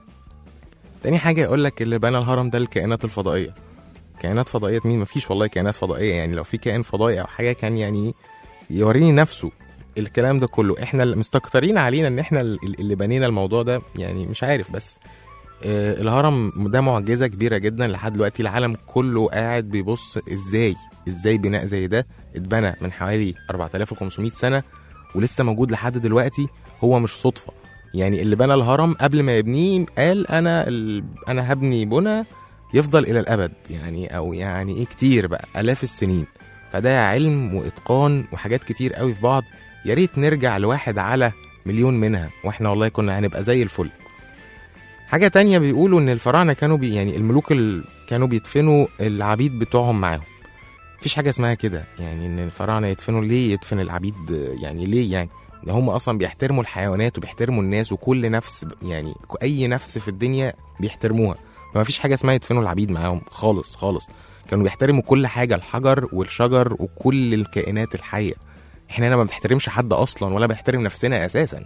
تاني حاجة يقول لك اللي بنى الهرم ده الكائنات الفضائية كائنات فضائية مين مفيش والله كائنات فضائية يعني لو في كائن فضائي أو حاجة كان يعني يوريني نفسه الكلام ده كله احنا اللي مستكترين علينا ان احنا ال- اللي بنينا الموضوع ده يعني مش عارف بس آه الهرم ده معجزة كبيرة جدا لحد دلوقتي العالم كله قاعد بيبص ازاي ازاي بناء زي ده اتبنى من حوالي 4500 سنة ولسه موجود لحد دلوقتي هو مش صدفه يعني اللي بنى الهرم قبل ما يبنيه قال انا ال... انا هبني بنى يفضل الى الابد يعني او يعني ايه كتير بقى الاف السنين فده علم واتقان وحاجات كتير قوي في بعض يا ريت نرجع لواحد على مليون منها واحنا والله كنا هنبقى زي الفل حاجة تانية بيقولوا إن الفراعنة كانوا بي يعني الملوك ال... كانوا بيدفنوا العبيد بتوعهم معاهم مفيش حاجة اسمها كده يعني إن الفراعنة يدفنوا ليه يدفن العبيد يعني ليه يعني ده هم أصلا بيحترموا الحيوانات وبيحترموا الناس وكل نفس ب- يعني أي نفس في الدنيا بيحترموها فما فيش حاجة اسمها يدفنوا العبيد معاهم خالص خالص كانوا بيحترموا كل حاجة الحجر والشجر وكل الكائنات الحية احنا هنا ما بنحترمش حد أصلا ولا بنحترم نفسنا أساسا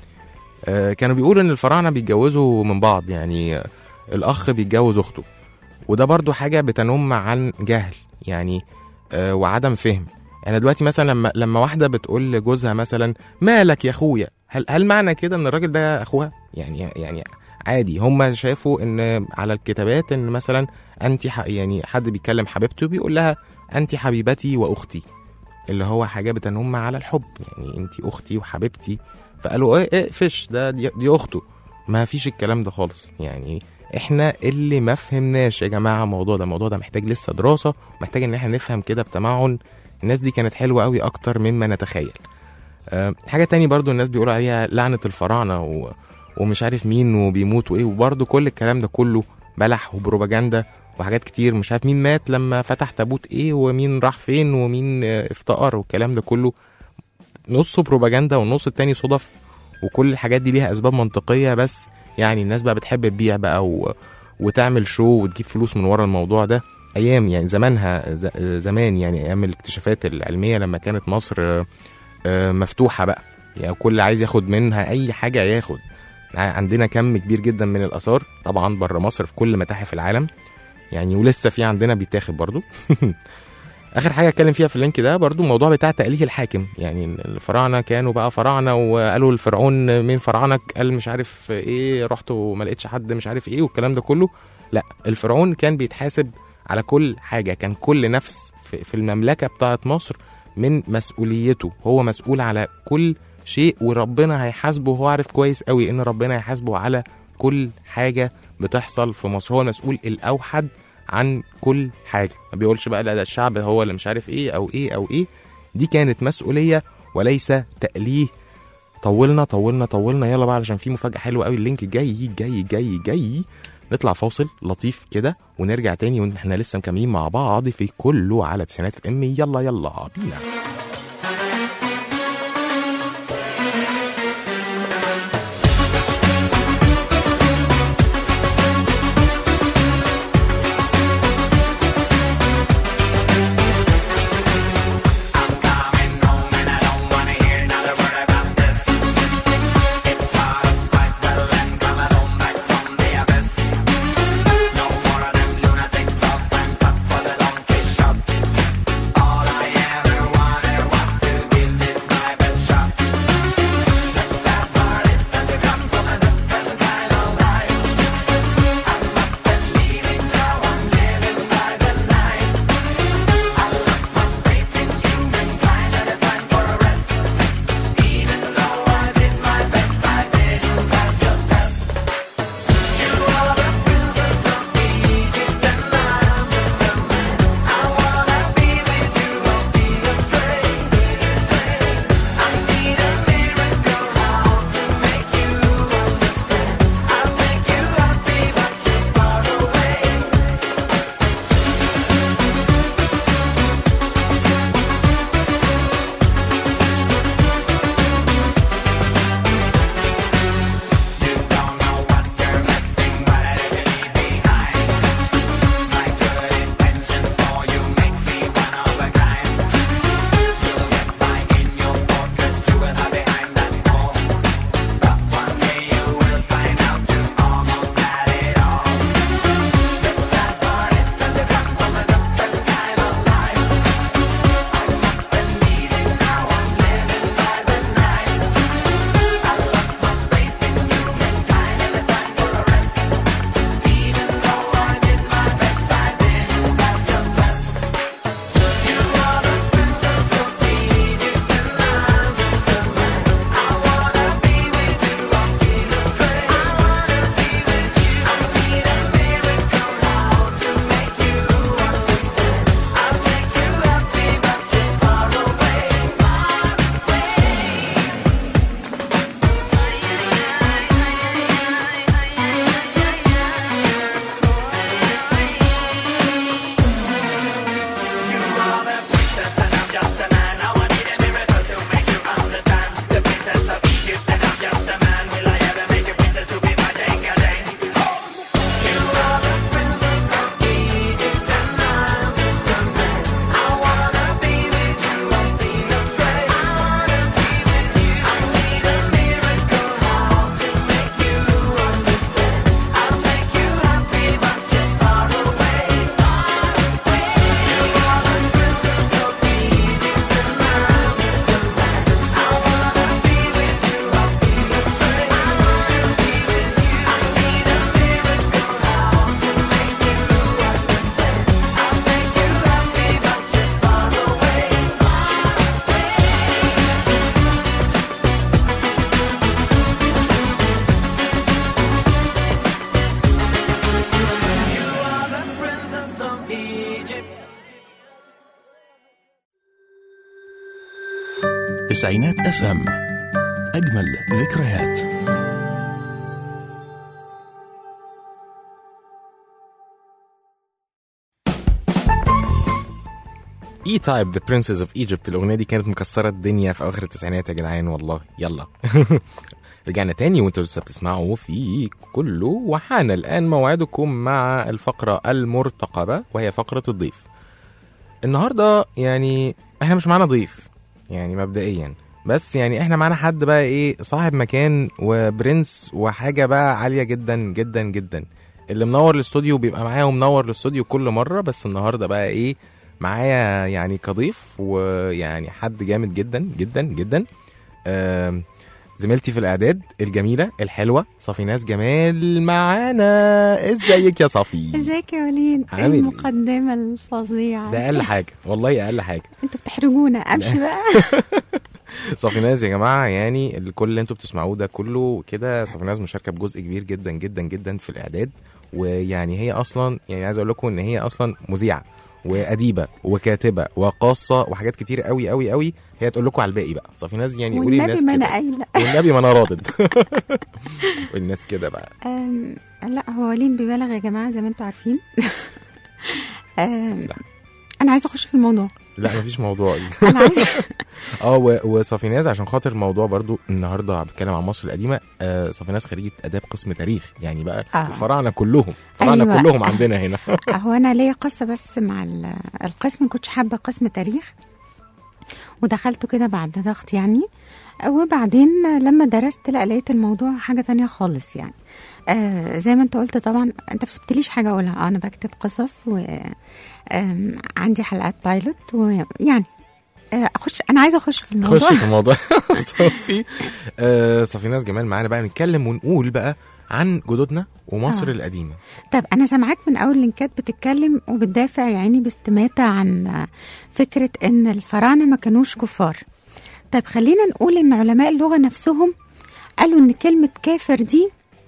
آه، كانوا بيقولوا ان الفراعنه بيتجوزوا من بعض يعني آه، الاخ بيتجوز اخته وده برضو حاجه بتنم عن جهل يعني آه، وعدم فهم يعني دلوقتي مثلا لما لما واحده بتقول لجوزها مثلا مالك يا اخويا هل هل معنى كده ان الراجل ده اخوها يعني يعني عادي هم شافوا ان على الكتابات ان مثلا انت ح- يعني حد بيكلم حبيبته بيقول لها انت حبيبتي واختي اللي هو حاجه بتنم على الحب يعني انت اختي وحبيبتي فقالوا ايه ايه فيش ده دي, دي اخته ما فيش الكلام ده خالص يعني احنا اللي ما فهمناش يا جماعه الموضوع ده الموضوع ده محتاج لسه دراسه محتاج ان احنا نفهم كده بتمعن الناس دي كانت حلوه قوي اكتر مما نتخيل أه حاجه تاني برضو الناس بيقولوا عليها لعنه الفراعنه و... ومش عارف مين وبيموت وايه وبرضو كل الكلام ده كله بلح وبروباجندا وحاجات كتير مش عارف مين مات لما فتح تابوت ايه ومين راح فين ومين آه، افتقر والكلام ده كله نصه بروباجندا والنص التاني صدف وكل الحاجات دي ليها اسباب منطقيه بس يعني الناس بقى بتحب تبيع بقى و... وتعمل شو وتجيب فلوس من ورا الموضوع ده ايام يعني زمانها ز... زمان يعني ايام الاكتشافات العلميه لما كانت مصر آه، آه، مفتوحه بقى يعني كل عايز ياخد منها اي حاجه ياخد عندنا كم كبير جدا من الاثار طبعا بره مصر في كل متاحف العالم يعني ولسه في عندنا بيتاخد برضو اخر حاجه اتكلم فيها في اللينك ده برضو الموضوع بتاع تأليه الحاكم يعني إن الفراعنه كانوا بقى فراعنه وقالوا الفرعون مين فرعنك قال مش عارف ايه رحت وما لقيتش حد مش عارف ايه والكلام ده كله لا الفرعون كان بيتحاسب على كل حاجه كان كل نفس في في المملكه بتاعه مصر من مسؤوليته هو مسؤول على كل شيء وربنا هيحاسبه هو عارف كويس قوي ان ربنا هيحاسبه على كل حاجه بتحصل في مصر هو المسؤول الاوحد عن كل حاجه ما بيقولش بقى لا ده الشعب هو اللي مش عارف ايه او ايه او ايه دي كانت مسؤوليه وليس تأليه طولنا طولنا طولنا يلا بقى علشان في مفاجاه حلوه قوي اللينك جاي جاي جاي جاي نطلع فاصل لطيف كده ونرجع تاني واحنا لسه مكملين مع بعض في كله على تسعينات اف ام يلا يلا بينا All I ever wanted تسعينات اف ام اجمل ذكريات اي تايب ذا برنسز اوف ايجيبت الاغنيه دي كانت مكسره الدنيا في اواخر التسعينات يا جدعان والله يلا رجعنا تاني وانتوا لسه بتسمعوا في كله وحان الان موعدكم مع الفقره المرتقبه وهي فقره الضيف النهارده يعني احنا مش معانا ضيف يعني مبدئيا بس يعني احنا معانا حد بقى ايه صاحب مكان وبرنس وحاجه بقى عاليه جدا جدا جدا اللي منور الاستوديو بيبقى معايا ومنور الاستوديو كل مره بس النهارده بقى ايه معايا يعني كضيف ويعني حد جامد جدا جدا جدا آم، زميلتي في الاعداد الجميله الحلوه صفيناز جمال معانا ازيك يا صفي ازيك يا وليد عامل ايه ايه؟ المقدمة الفظيعة ده اقل حاجه والله اقل حاجه انتوا بتحرجونا امشي بقى صفيناز يا جماعه يعني ال- كل اللي انتوا بتسمعوه ده كله كده صفيناز مشاركه بجزء كبير جدا جدا جدا في الاعداد ويعني هي اصلا يعني عايز اقول لكم ان هي اصلا مذيعه واديبه وكاتبه وقاصه وحاجات كتير قوي قوي قوي هي تقول لكم على الباقي بقى صفيناز يعني قولي والنبي للناس ما انا كده قايلة والنبي ما انا راضد الناس كده بقى أم، لا هو وليد بيبالغ يا جماعة زي ما انتوا عارفين أم، لا. انا عايزة اخش في الموضوع لا مفيش موضوع انا عايزة اه و- وصفيناز عشان خاطر الموضوع برضو النهارده بتكلم عن مصر القديمه آه صفيناز خريجه اداب قسم تاريخ يعني بقى آه. الفراعنه كلهم الفراعنه أيوة. كلهم عندنا هنا هو انا ليا قصة بس مع ال- القسم كنتش حابة قسم تاريخ ودخلته كده بعد ضغط يعني وبعدين لما درست لا لقيت الموضوع حاجة تانية خالص يعني آه زي ما انت قلت طبعا انت بسبتليش حاجة اقولها آه انا بكتب قصص وعندي حلقات بايلوت ويعني آه اخش انا عايزة اخش في الموضوع خش في الموضوع صفي آه صفيناز جمال معانا بقى نتكلم ونقول بقى عن جدودنا ومصر آه. القديمه طب انا سامعاك من اول لينكات بتتكلم وبتدافع يعني باستماتة عن فكرة ان الفراعنة ما كانوش كفار طيب خلينا نقول ان علماء اللغة نفسهم قالوا ان كلمة كافر دي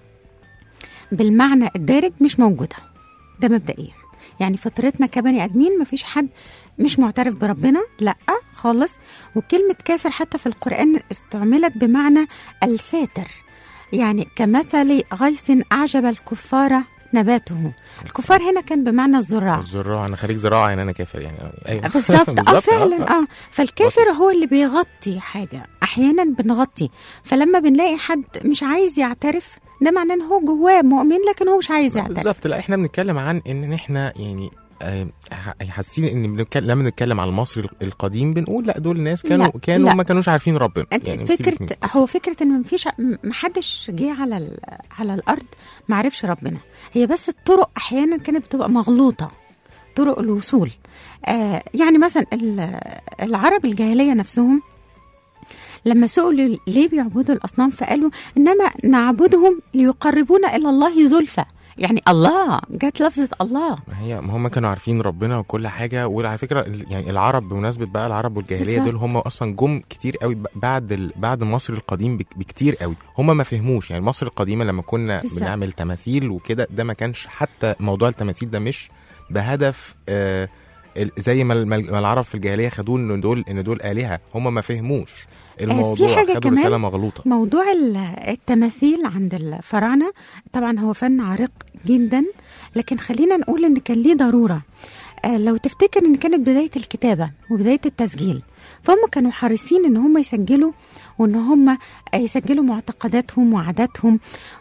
بالمعنى الدارج مش موجودة ده مبدئيا يعني فطرتنا كبني ادمين مفيش حد مش معترف بربنا لا خالص وكلمة كافر حتى في القرآن استعملت بمعنى الساتر يعني كمثل غيث أعجب الكفار نباته الكفار هنا كان بمعنى الزراع الزراعه انا خريج زراعه يعني انا كافر يعني ايوه بالظبط اه فعلا اه فالكافر هو اللي بيغطي حاجه احيانا بنغطي فلما بنلاقي حد مش عايز يعترف ده معناه ان هو جواه مؤمن لكن هو مش عايز يعترف بالظبط لا احنا بنتكلم عن ان احنا يعني آه، ح- حاسين ان بنتكلم لما بنتكلم على المصري القديم بنقول لا دول ناس كانوا لا، كانوا لا. ما كانوش عارفين ربنا انت يعني سيبك فكره من- هو فكره ان مفيش محدش جه على ال- على الارض ما عرفش ربنا هي بس الطرق احيانا كانت بتبقى مغلوطه طرق الوصول آه يعني مثلا ال- العرب الجاهليه نفسهم لما سئلوا ليه بيعبدوا الاصنام فقالوا انما نعبدهم ليقربونا الى الله زلفى يعني الله جت لفظه الله ما هي ما هم كانوا عارفين ربنا وكل حاجه وعلى فكره ال- يعني العرب بمناسبه بقى العرب والجاهليه بالظبط. دول هم اصلا جم كتير قوي ب- بعد ال... بعد مصر القديم بك- بكتير قوي هم ما فهموش يعني مصر القديمه لما كنا بالظبط. بنعمل تماثيل وكده ده ما كانش حتى موضوع التماثيل ده مش بهدف آه ال- زي ما ال- ما العرب في الجاهليه خدوه ان دول ان دول الهه هم ما فهموش الموضوع حاجة خدوا كمان رساله مغلوطه موضوع ال- التماثيل عند الفراعنه طبعا هو فن عريق جدا لكن خلينا نقول ان كان ليه ضروره آه، لو تفتكر ان كانت بدايه الكتابه وبدايه التسجيل فهم كانوا حريصين ان هم يسجلوا وان هم يسجلوا معتقداتهم وعاداتهم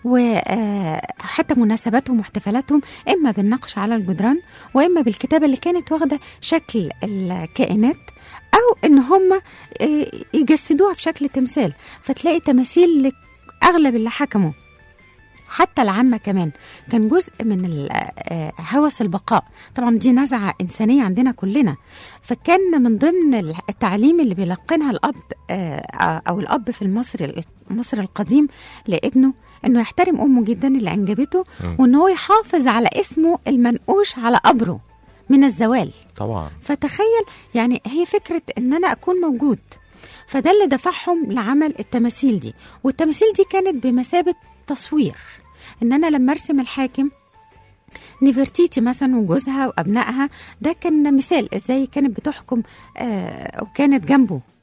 وحتى مناسباتهم واحتفالاتهم اما بالنقش على الجدران واما بالكتابه اللي كانت واخده شكل الكائنات او ان هم آه، يجسدوها في شكل تمثال فتلاقي تماثيل اغلب اللي حكموا حتى العامة كمان كان جزء من ال- آه، هوس البقاء طبعا دي نزعة إنسانية عندنا كلنا فكان من ضمن ال- التعليم اللي بيلقنها الأب آه، أو الأب في المصري مصر القديم لابنه انه يحترم امه جدا اللي انجبته وان هو يحافظ على اسمه المنقوش على قبره من الزوال طبعا فتخيل يعني هي فكرة ان انا اكون موجود فده اللي دفعهم لعمل التماثيل دي والتماثيل دي كانت بمثابة تصوير ان انا لما ارسم الحاكم نيفرتيتي مثلا وجوزها وابنائها ده كان مثال ازاي كانت بتحكم آه وكانت جنبه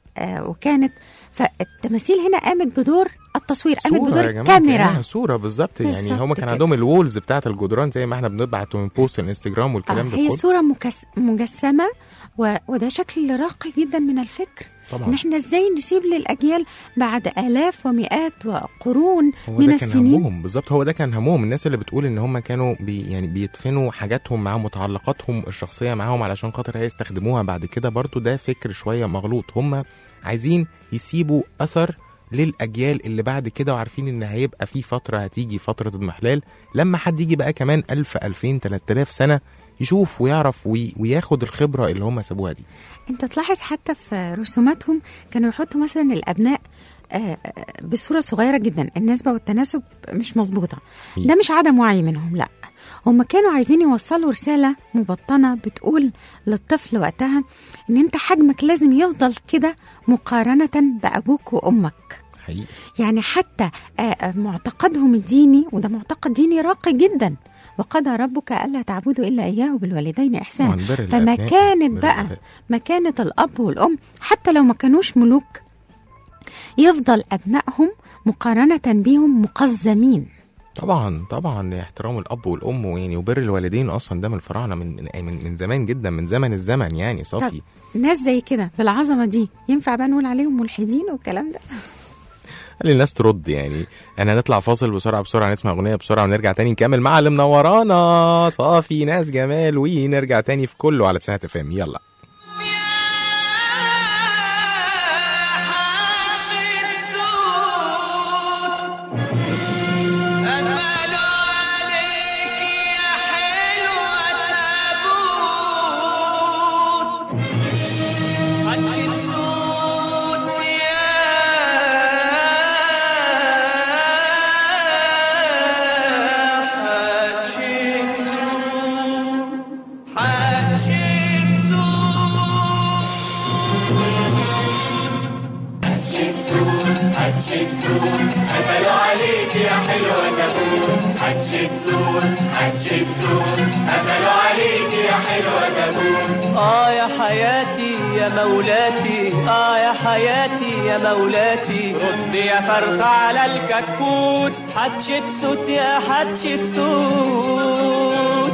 آه وكانت فالتماثيل هنا قامت بدور التصوير قامت صورة بدور يا جماعة كأنها كاميرا صورة بالظبط يعني بالظبط هما كان كده. عندهم الوولز بتاعت الجدران زي ما احنا بنبعت ونبوست الانستجرام والكلام آه ده هي كله صورة مكس مجسمة و... وده شكل راقي جدا من الفكر طبعا. ان احنا ازاي نسيب للاجيال بعد الاف ومئات وقرون هو من ده كان السنين همهم بالظبط هو ده كان همهم الناس اللي بتقول ان هم كانوا بي يعني بيدفنوا حاجاتهم معاهم متعلقاتهم الشخصيه معاهم علشان خاطر هيستخدموها بعد كده برضو ده فكر شويه مغلوط هم عايزين يسيبوا اثر للاجيال اللي بعد كده وعارفين ان هيبقى في فتره هتيجي فتره اضمحلال لما حد يجي بقى كمان 1000 2000 3000 سنه يشوف ويعرف وي وياخد الخبره اللي هم سابوها دي انت تلاحظ حتى في رسوماتهم كانوا يحطوا مثلا الابناء آه، آه، بصوره صغيره جدا النسبه والتناسب مش مظبوطه إيه. ده مش عدم وعي منهم لا هم كانوا عايزين يوصلوا رساله مبطنه بتقول للطفل وقتها ان انت حجمك لازم يفضل كده مقارنه بابوك وامك حقيقي يعني حتى آه، آه، معتقدهم الديني وده معتقد ديني راقي جدا وقضى ربك الا تعبدوا الا اياه بالوالدين احسانا طبعاً بر فما الأبناء، كانت بر بقى الآباء. مكانه الاب والام حتى لو ما كانوش ملوك يفضل ابنائهم مقارنه بيهم مقزمين طبعا طبعا احترام الاب والام ويعني وبر الوالدين اصلا ده من الفراعنه من من, من زمان جدا من زمن الزمن يعني صافي ناس زي كده بالعظمه دي ينفع بقى نقول عليهم ملحدين والكلام ده خلي الناس ترد يعني انا هنطلع فاصل بسرعه بسرعه نسمع اغنيه بسرعه ونرجع تاني نكمل مع اللي منورانا صافي ناس جمال ونرجع تاني في كله على تسعة اف ام يلا آه يا حياتي يا مولاتي آه يا حياتي يا مولاتي رد يا فرخة على الكتكوت حتشبسوت يا حتشبسوت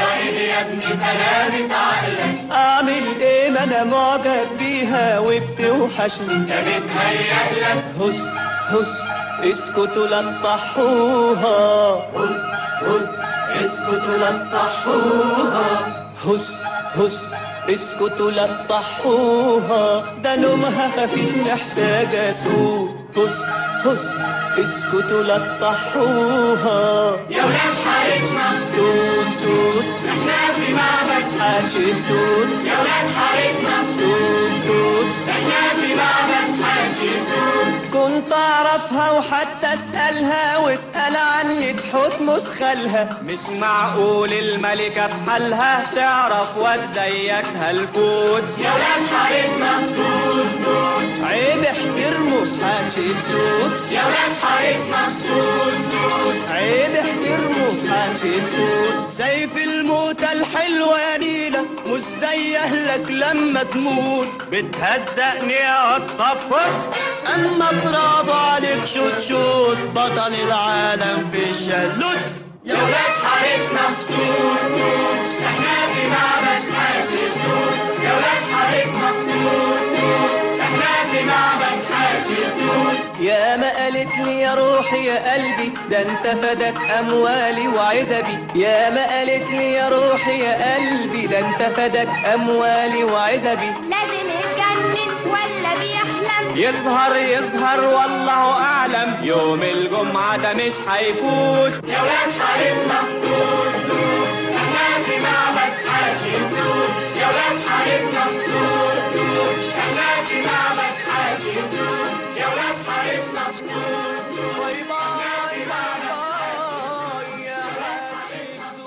اعمل ايه ما انا معجب بيها وبتوحشني يا بتهيألك هس هس اسكتوا لا تصحوها هس هس اسكتوا لا تصحوها هس هس اسكتوا لا تصحوها ده نومها خفيف محتاجة سكوت هس هس اسكتوا لا تصحوها يا ولاد حارتنا توت توت احنا في معبد حاشي صوت يا ولاد حارتنا توت توت احنا في معبد حاشي صوت كنت اعرفها وحتى اسالها واسال عن حتمس خالها مش معقول الملكة بحالها تعرف وديكها الكوت يا ولاد حارتنا توت توت عيب احترموا حاشي صوت يا ولاد حارتنا توت توت عيب احترموا حاشي صوت سيف الموتى الحلوة يا نيلة مش زي اهلك لما تموت بتهدأني يا الطفر اما برافو عليك شوت شوت بطل العالم في الشلوت يا ولاد حارتنا توت توت احنا في معبد حاشي توت يا ولاد حارتنا توت توت احنا في معبد حاشي توت يا ما قالت لي يا روحي يا قلبي ده انت فدك اموالي وعزبي يا ما قالت لي يا روحي يا قلبي ده انت فدك اموالي وعزبي لازم يتجنن ولا بيحلم يظهر يظهر والله اعلم يوم الجمعة ده مش هيفوت يا ولاد حارتنا توت توت احنا في معبد حاجي توت يا ولاد حارتنا توت توت احنا في معبد حاجي توت يا ولاد حارتنا توت توت باي باي باي باي يا حاجي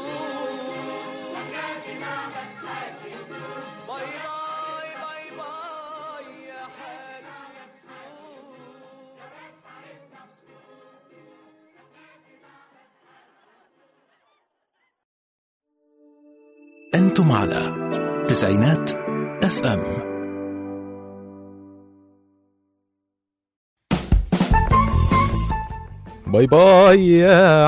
توت احنا في معبد حاجي توت باي باي باي باي يا حاجي توت أنتم على تسعينات اف ام باي باي يا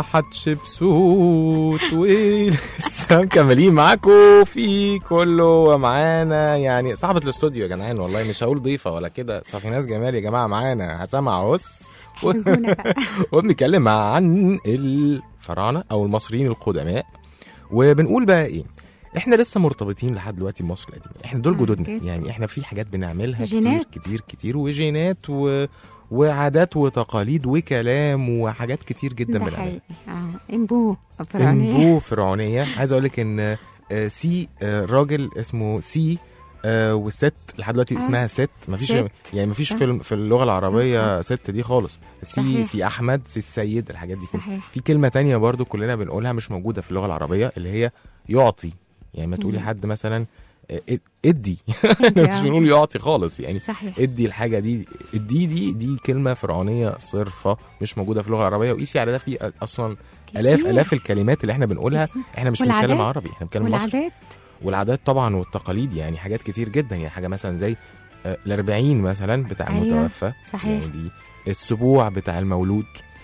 حتشبسوت ولسه مكملين معاكم في كله ومعانا يعني صاحبة الاستوديو يا جدعان والله مش هقول ضيفة ولا كده صافيناز جمال يا جماعة معانا هسمع هس و- حبيبونا بقى. وبنتكلم عن الفراعنة أو المصريين القدماء وبنقول بقى إيه احنا لسه مرتبطين لحد دلوقتي بمصر القديمه احنا دول آه، جدودنا جدا. يعني احنا في حاجات بنعملها كتير جينات. كتير كتير وجينات و... وعادات وتقاليد وكلام وحاجات كتير جدا ده بنعملها حقيقي اه امبو فرعونية انبو فرعونيه عايز اقول لك ان آه، سي آه، راجل اسمه سي آه، والست لحد دلوقتي آه. اسمها ست مفيش ست. يعني مفيش صح. في الم- في اللغه العربيه ست دي خالص سي صحيح. سي احمد سي السيد الحاجات دي كده صحيح في كلمه تانية برضو كلنا بنقولها مش موجوده في اللغه العربيه اللي هي يعطي يعني ما تقولي مم. حد مثلا آه، اد- ادي أنت مش آه. بنقول يعطي خالص يعني صحيح ادي الحاجه دي ادي دي دي كلمه فرعونيه صرفه مش موجوده في اللغه العربيه وقيسي على ده في اصلا الاف كتير. الاف الكلمات اللي احنا بنقولها كتير. احنا مش بنتكلم والعادات. عربي احنا بنتكلم مصري والعادات والعادات طبعا والتقاليد يعني حاجات كتير جدا يعني حاجه مثلا زي آه، الأربعين مثلا بتاع أيوة، المتوفى صحيح. يعني دي السبوع بتاع المولود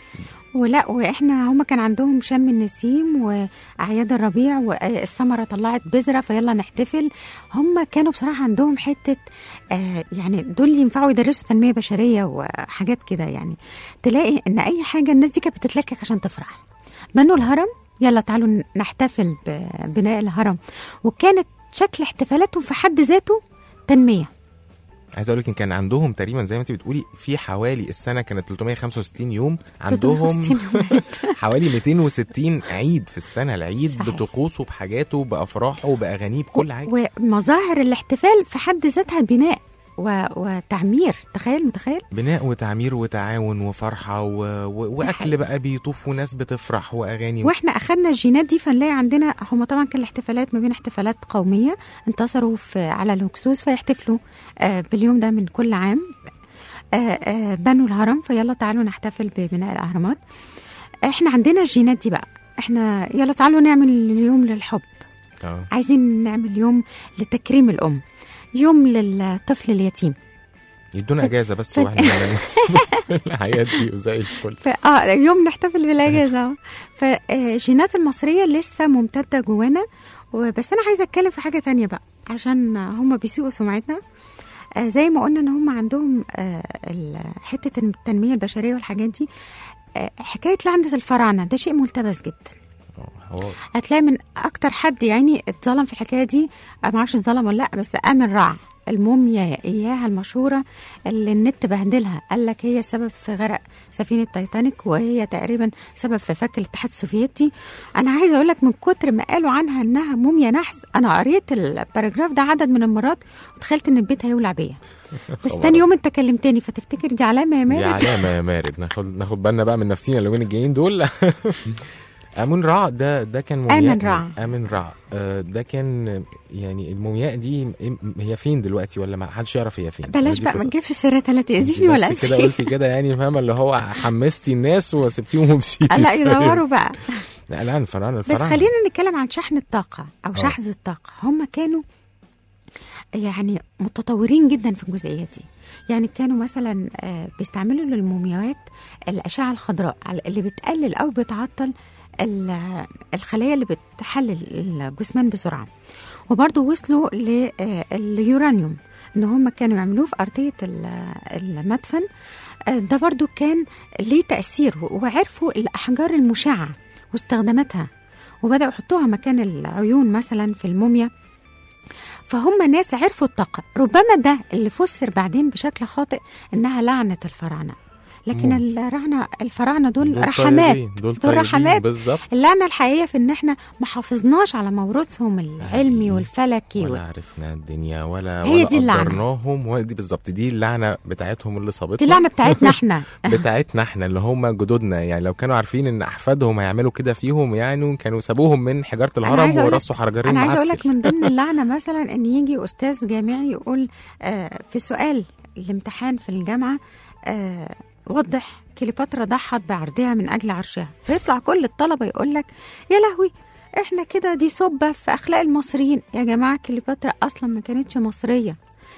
ولا واحنا هما كان عندهم شم النسيم واعياد الربيع والثمره طلعت بذره فيلا نحتفل هما كانوا بصراحه عندهم حته آه يعني دول ينفعوا يدرسوا تنميه بشريه وحاجات كده يعني تلاقي ان اي حاجه الناس دي كانت بتتلكك عشان تفرح بنوا الهرم يلا تعالوا نحتفل ببناء الهرم وكانت شكل احتفالاتهم في حد ذاته تنميه عايز اقول لك ان كان عندهم تقريبا زي ما انت بتقولي في حوالي السنه كانت 365 يوم عندهم 365 يوم. حوالي 260 عيد في السنه العيد صحيح. بطقوسه بحاجاته بافراحه باغانيه بكل حاجه ومظاهر الاحتفال في حد ذاتها بناء و... وتعمير تخيل متخيل بناء وتعمير وتعاون وفرحه و... و... واكل حقيقي. بقى بيطوف وناس بتفرح واغاني واحنا اخدنا الجينات دي فنلاقي عندنا هم طبعا كان الاحتفالات ما بين احتفالات قوميه انتصروا في على الهكسوس فيحتفلوا آه باليوم ده من كل عام آه آه بنوا الهرم فيلا تعالوا نحتفل ببناء الاهرامات احنا عندنا الجينات دي بقى احنا يلا تعالوا نعمل يوم للحب اه عايزين نعمل يوم لتكريم الام يوم للطفل اليتيم يدونا اجازه بس ف- واحنا نعمل الحياه دي وزي الفل ف... اه يوم نحتفل بالاجازه فالجينات المصريه لسه ممتده جوانا وبس انا عايزه اتكلم في حاجه تانية بقى عشان هم بيسيئوا سمعتنا آه زي ما قلنا ان هم عندهم آه ال- حته التنميه البشريه والحاجات دي آه حكايه لعنه الفراعنه ده شيء ملتبس جدا آه، حوار. هتلاقي من اكتر حد يعني اتظلم في الحكايه دي أنا ما اعرفش اتظلم ولا لا بس امن رع الموميا اياها المشهوره اللي النت بهدلها قال لك هي السبب في غرق سفينه تايتانيك وهي تقريبا سبب في فك الاتحاد السوفيتي انا عايزه اقول لك من كتر ما قالوا عنها انها موميا نحس انا قريت الباراجراف ده عدد من المرات وتخيلت ان البيت هيولع بيا بس خبر تاني يوم انت كلمتني فتفتكر دي علامه يا دي مالك علامه يا مارد ناخد ناخد بالنا بقى من نفسينا اليومين الجايين دول امون رع ده ده كان مومياء آمن رع. امن رع آه، ده كان يعني المومياء دي م- هي فين دلوقتي ولا ما حدش يعرف هي فين بلاش دي بقى ما قصص. تجيبش السيرات لا تاذيني انت ولا بس كده أذيك. قلتي كده يعني فاهمه اللي هو حمستي الناس وسبتيهم ومشيتي لا يدوروا بقى لا لا الفراعنه بس الفراعنه خلينا نتكلم عن شحن الطاقة أو آه. شحذ الطاقة هم كانوا يعني متطورين جدا في الجزئية دي يعني كانوا مثلا آه، بيستعملوا للمومياوات الأشعة الخضراء على- اللي بتقلل أو بتعطل ال- الخلايا اللي بتحلل الجثمان بسرعة وبرضه وصلوا لليورانيوم ان هم كانوا يعملوه في ارضيه ال- المدفن آه، ده برضو كان ليه تاثير وعرفوا الاحجار المشعه واستخداماتها وبداوا يحطوها مكان العيون مثلا في الموميا فهم ناس عرفوا الطاقه ربما ده اللي فسر بعدين بشكل خاطئ انها لعنه الفراعنه لكن ممكن. الفراعنه الفراعنه دول, دول رحمات طيبين، دول دول طيبين رحمات بالظبط اللعنه الحقيقيه في ان احنا ما حافظناش على موروثهم العلمي حقيقي. والفلكي ولا عرفنا الدنيا ولا هي ولا دي اللعنة. قدرناهم ولا دي بالظبط دي اللعنه بتاعتهم اللي صابتهم دي اللعنه بتاعتنا احنا بتاعتنا احنا اللي هم جدودنا يعني لو كانوا عارفين ان احفادهم هيعملوا كده فيهم يعني كانوا سابوهم من حجاره الهرم عايزة أقول لك- ورصوا حجرين انا عايزه اقول لك معسل. من ضمن اللعنه مثلا ان يجي استاذ جامعي يقول آه في سؤال الامتحان في الجامعه آه وضح كليوباترا ضحت بعرضها من اجل عرشها فيطلع كل الطلبه يقول لك يا لهوي احنا كده دي سبه في اخلاق المصريين يا جماعه كليوباترا اصلا ما كانتش مصريه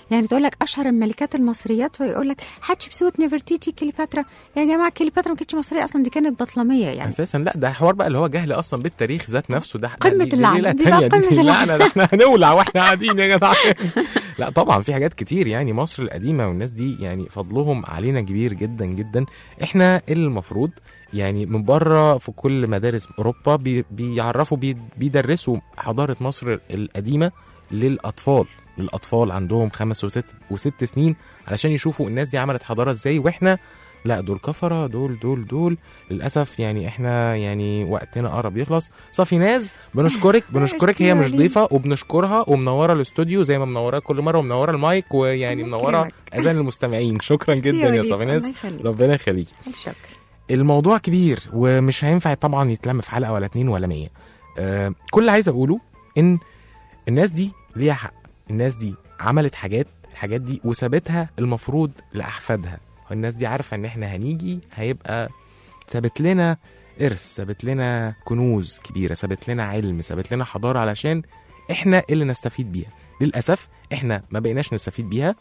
يعني تقول لك اشهر الملكات المصريات ويقول لك حتشبسوت نفرتيتي كليوباترا يا جماعه كليوباترا ما كانتش مصريه اصلا دي كانت بطلميه يعني اساسا لا ده حوار بقى اللي هو جهل اصلا بالتاريخ ذات نفسه ده قمة دي- دي اللعنة. ليلة دي تانية، بقى قمة دي اللعنة. اللعنة ده احنا هنولع واحنا قاعدين يا جدع لا طبعا في حاجات كتير يعني مصر القديمه والناس دي يعني فضلهم علينا كبير جدا جدا احنا اللي المفروض يعني من بره في كل مدارس اوروبا بي بيعرفوا بي بيدرسوا حضاره مصر القديمه للاطفال للاطفال عندهم خمس وست وست سنين علشان يشوفوا الناس دي عملت حضاره ازاي واحنا لا دول كفره دول دول دول للاسف يعني احنا يعني وقتنا قرب يخلص صافي ناز بنشكرك بنشكرك هي مش ميرسي ضيفه وبنشكرها ومنوره الاستوديو زي ما منوره كل مره ومنوره المايك ويعني الله منوره يكرمك. اذان المستمعين شكرا ميرسي جدا يا يا وليد، صافي ناز الله يخليك. ربنا يخليك الشكر الموضوع كبير ومش هينفع طبعا يتلم في حلقه ولا اتنين ولا مية آه كل اللي عايز اقوله ان الناس دي ليها حق الناس دي عملت حاجات الحاجات دي وسابتها المفروض لاحفادها والناس دي عارفه ان احنا هنيجي هيبقى سابت لنا ارث سابت لنا كنوز كبيره سابت لنا علم سابت لنا حضاره علشان احنا اللي نستفيد بيها للاسف احنا ما بقيناش نستفيد بيها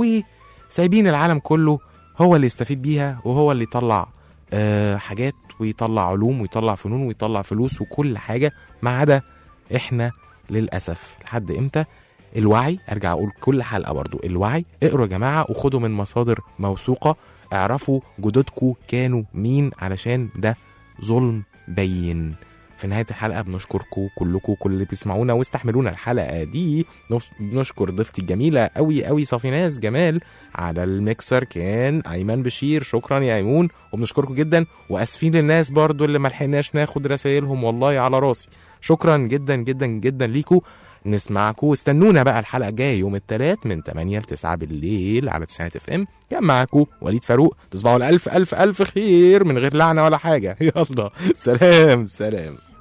وسايبين العالم كله هو اللي يستفيد بيها وهو اللي يطلع آه حاجات ويطلع علوم ويطلع فنون ويطلع فلوس وكل حاجه ما عدا احنا للاسف لحد امتى الوعي ارجع اقول كل حلقه برضو الوعي اقروا يا جماعه وخدوا من مصادر موثوقه اعرفوا جدودكم كانوا مين علشان ده ظلم بين في نهايه الحلقه بنشكركم كلكم كل اللي بيسمعونا واستحملونا الحلقه دي نص- بنشكر ضيفتي الجميله قوي قوي صافيناز جمال على الميكسر كان ايمن بشير شكرا يا ايمون وبنشكركم جدا واسفين للناس برضو اللي ما لحقناش ناخد رسائلهم والله على راسي شكرا جدا جدا جدا ليكم نسمعكم واستنونا بقى الحلقه الجايه يوم الثلاث من 8 ل 9 بالليل على 9 اف ام كان معاكم وليد فاروق تصبحوا الف الف الف خير من غير لعنه ولا حاجه يلا سلام سلام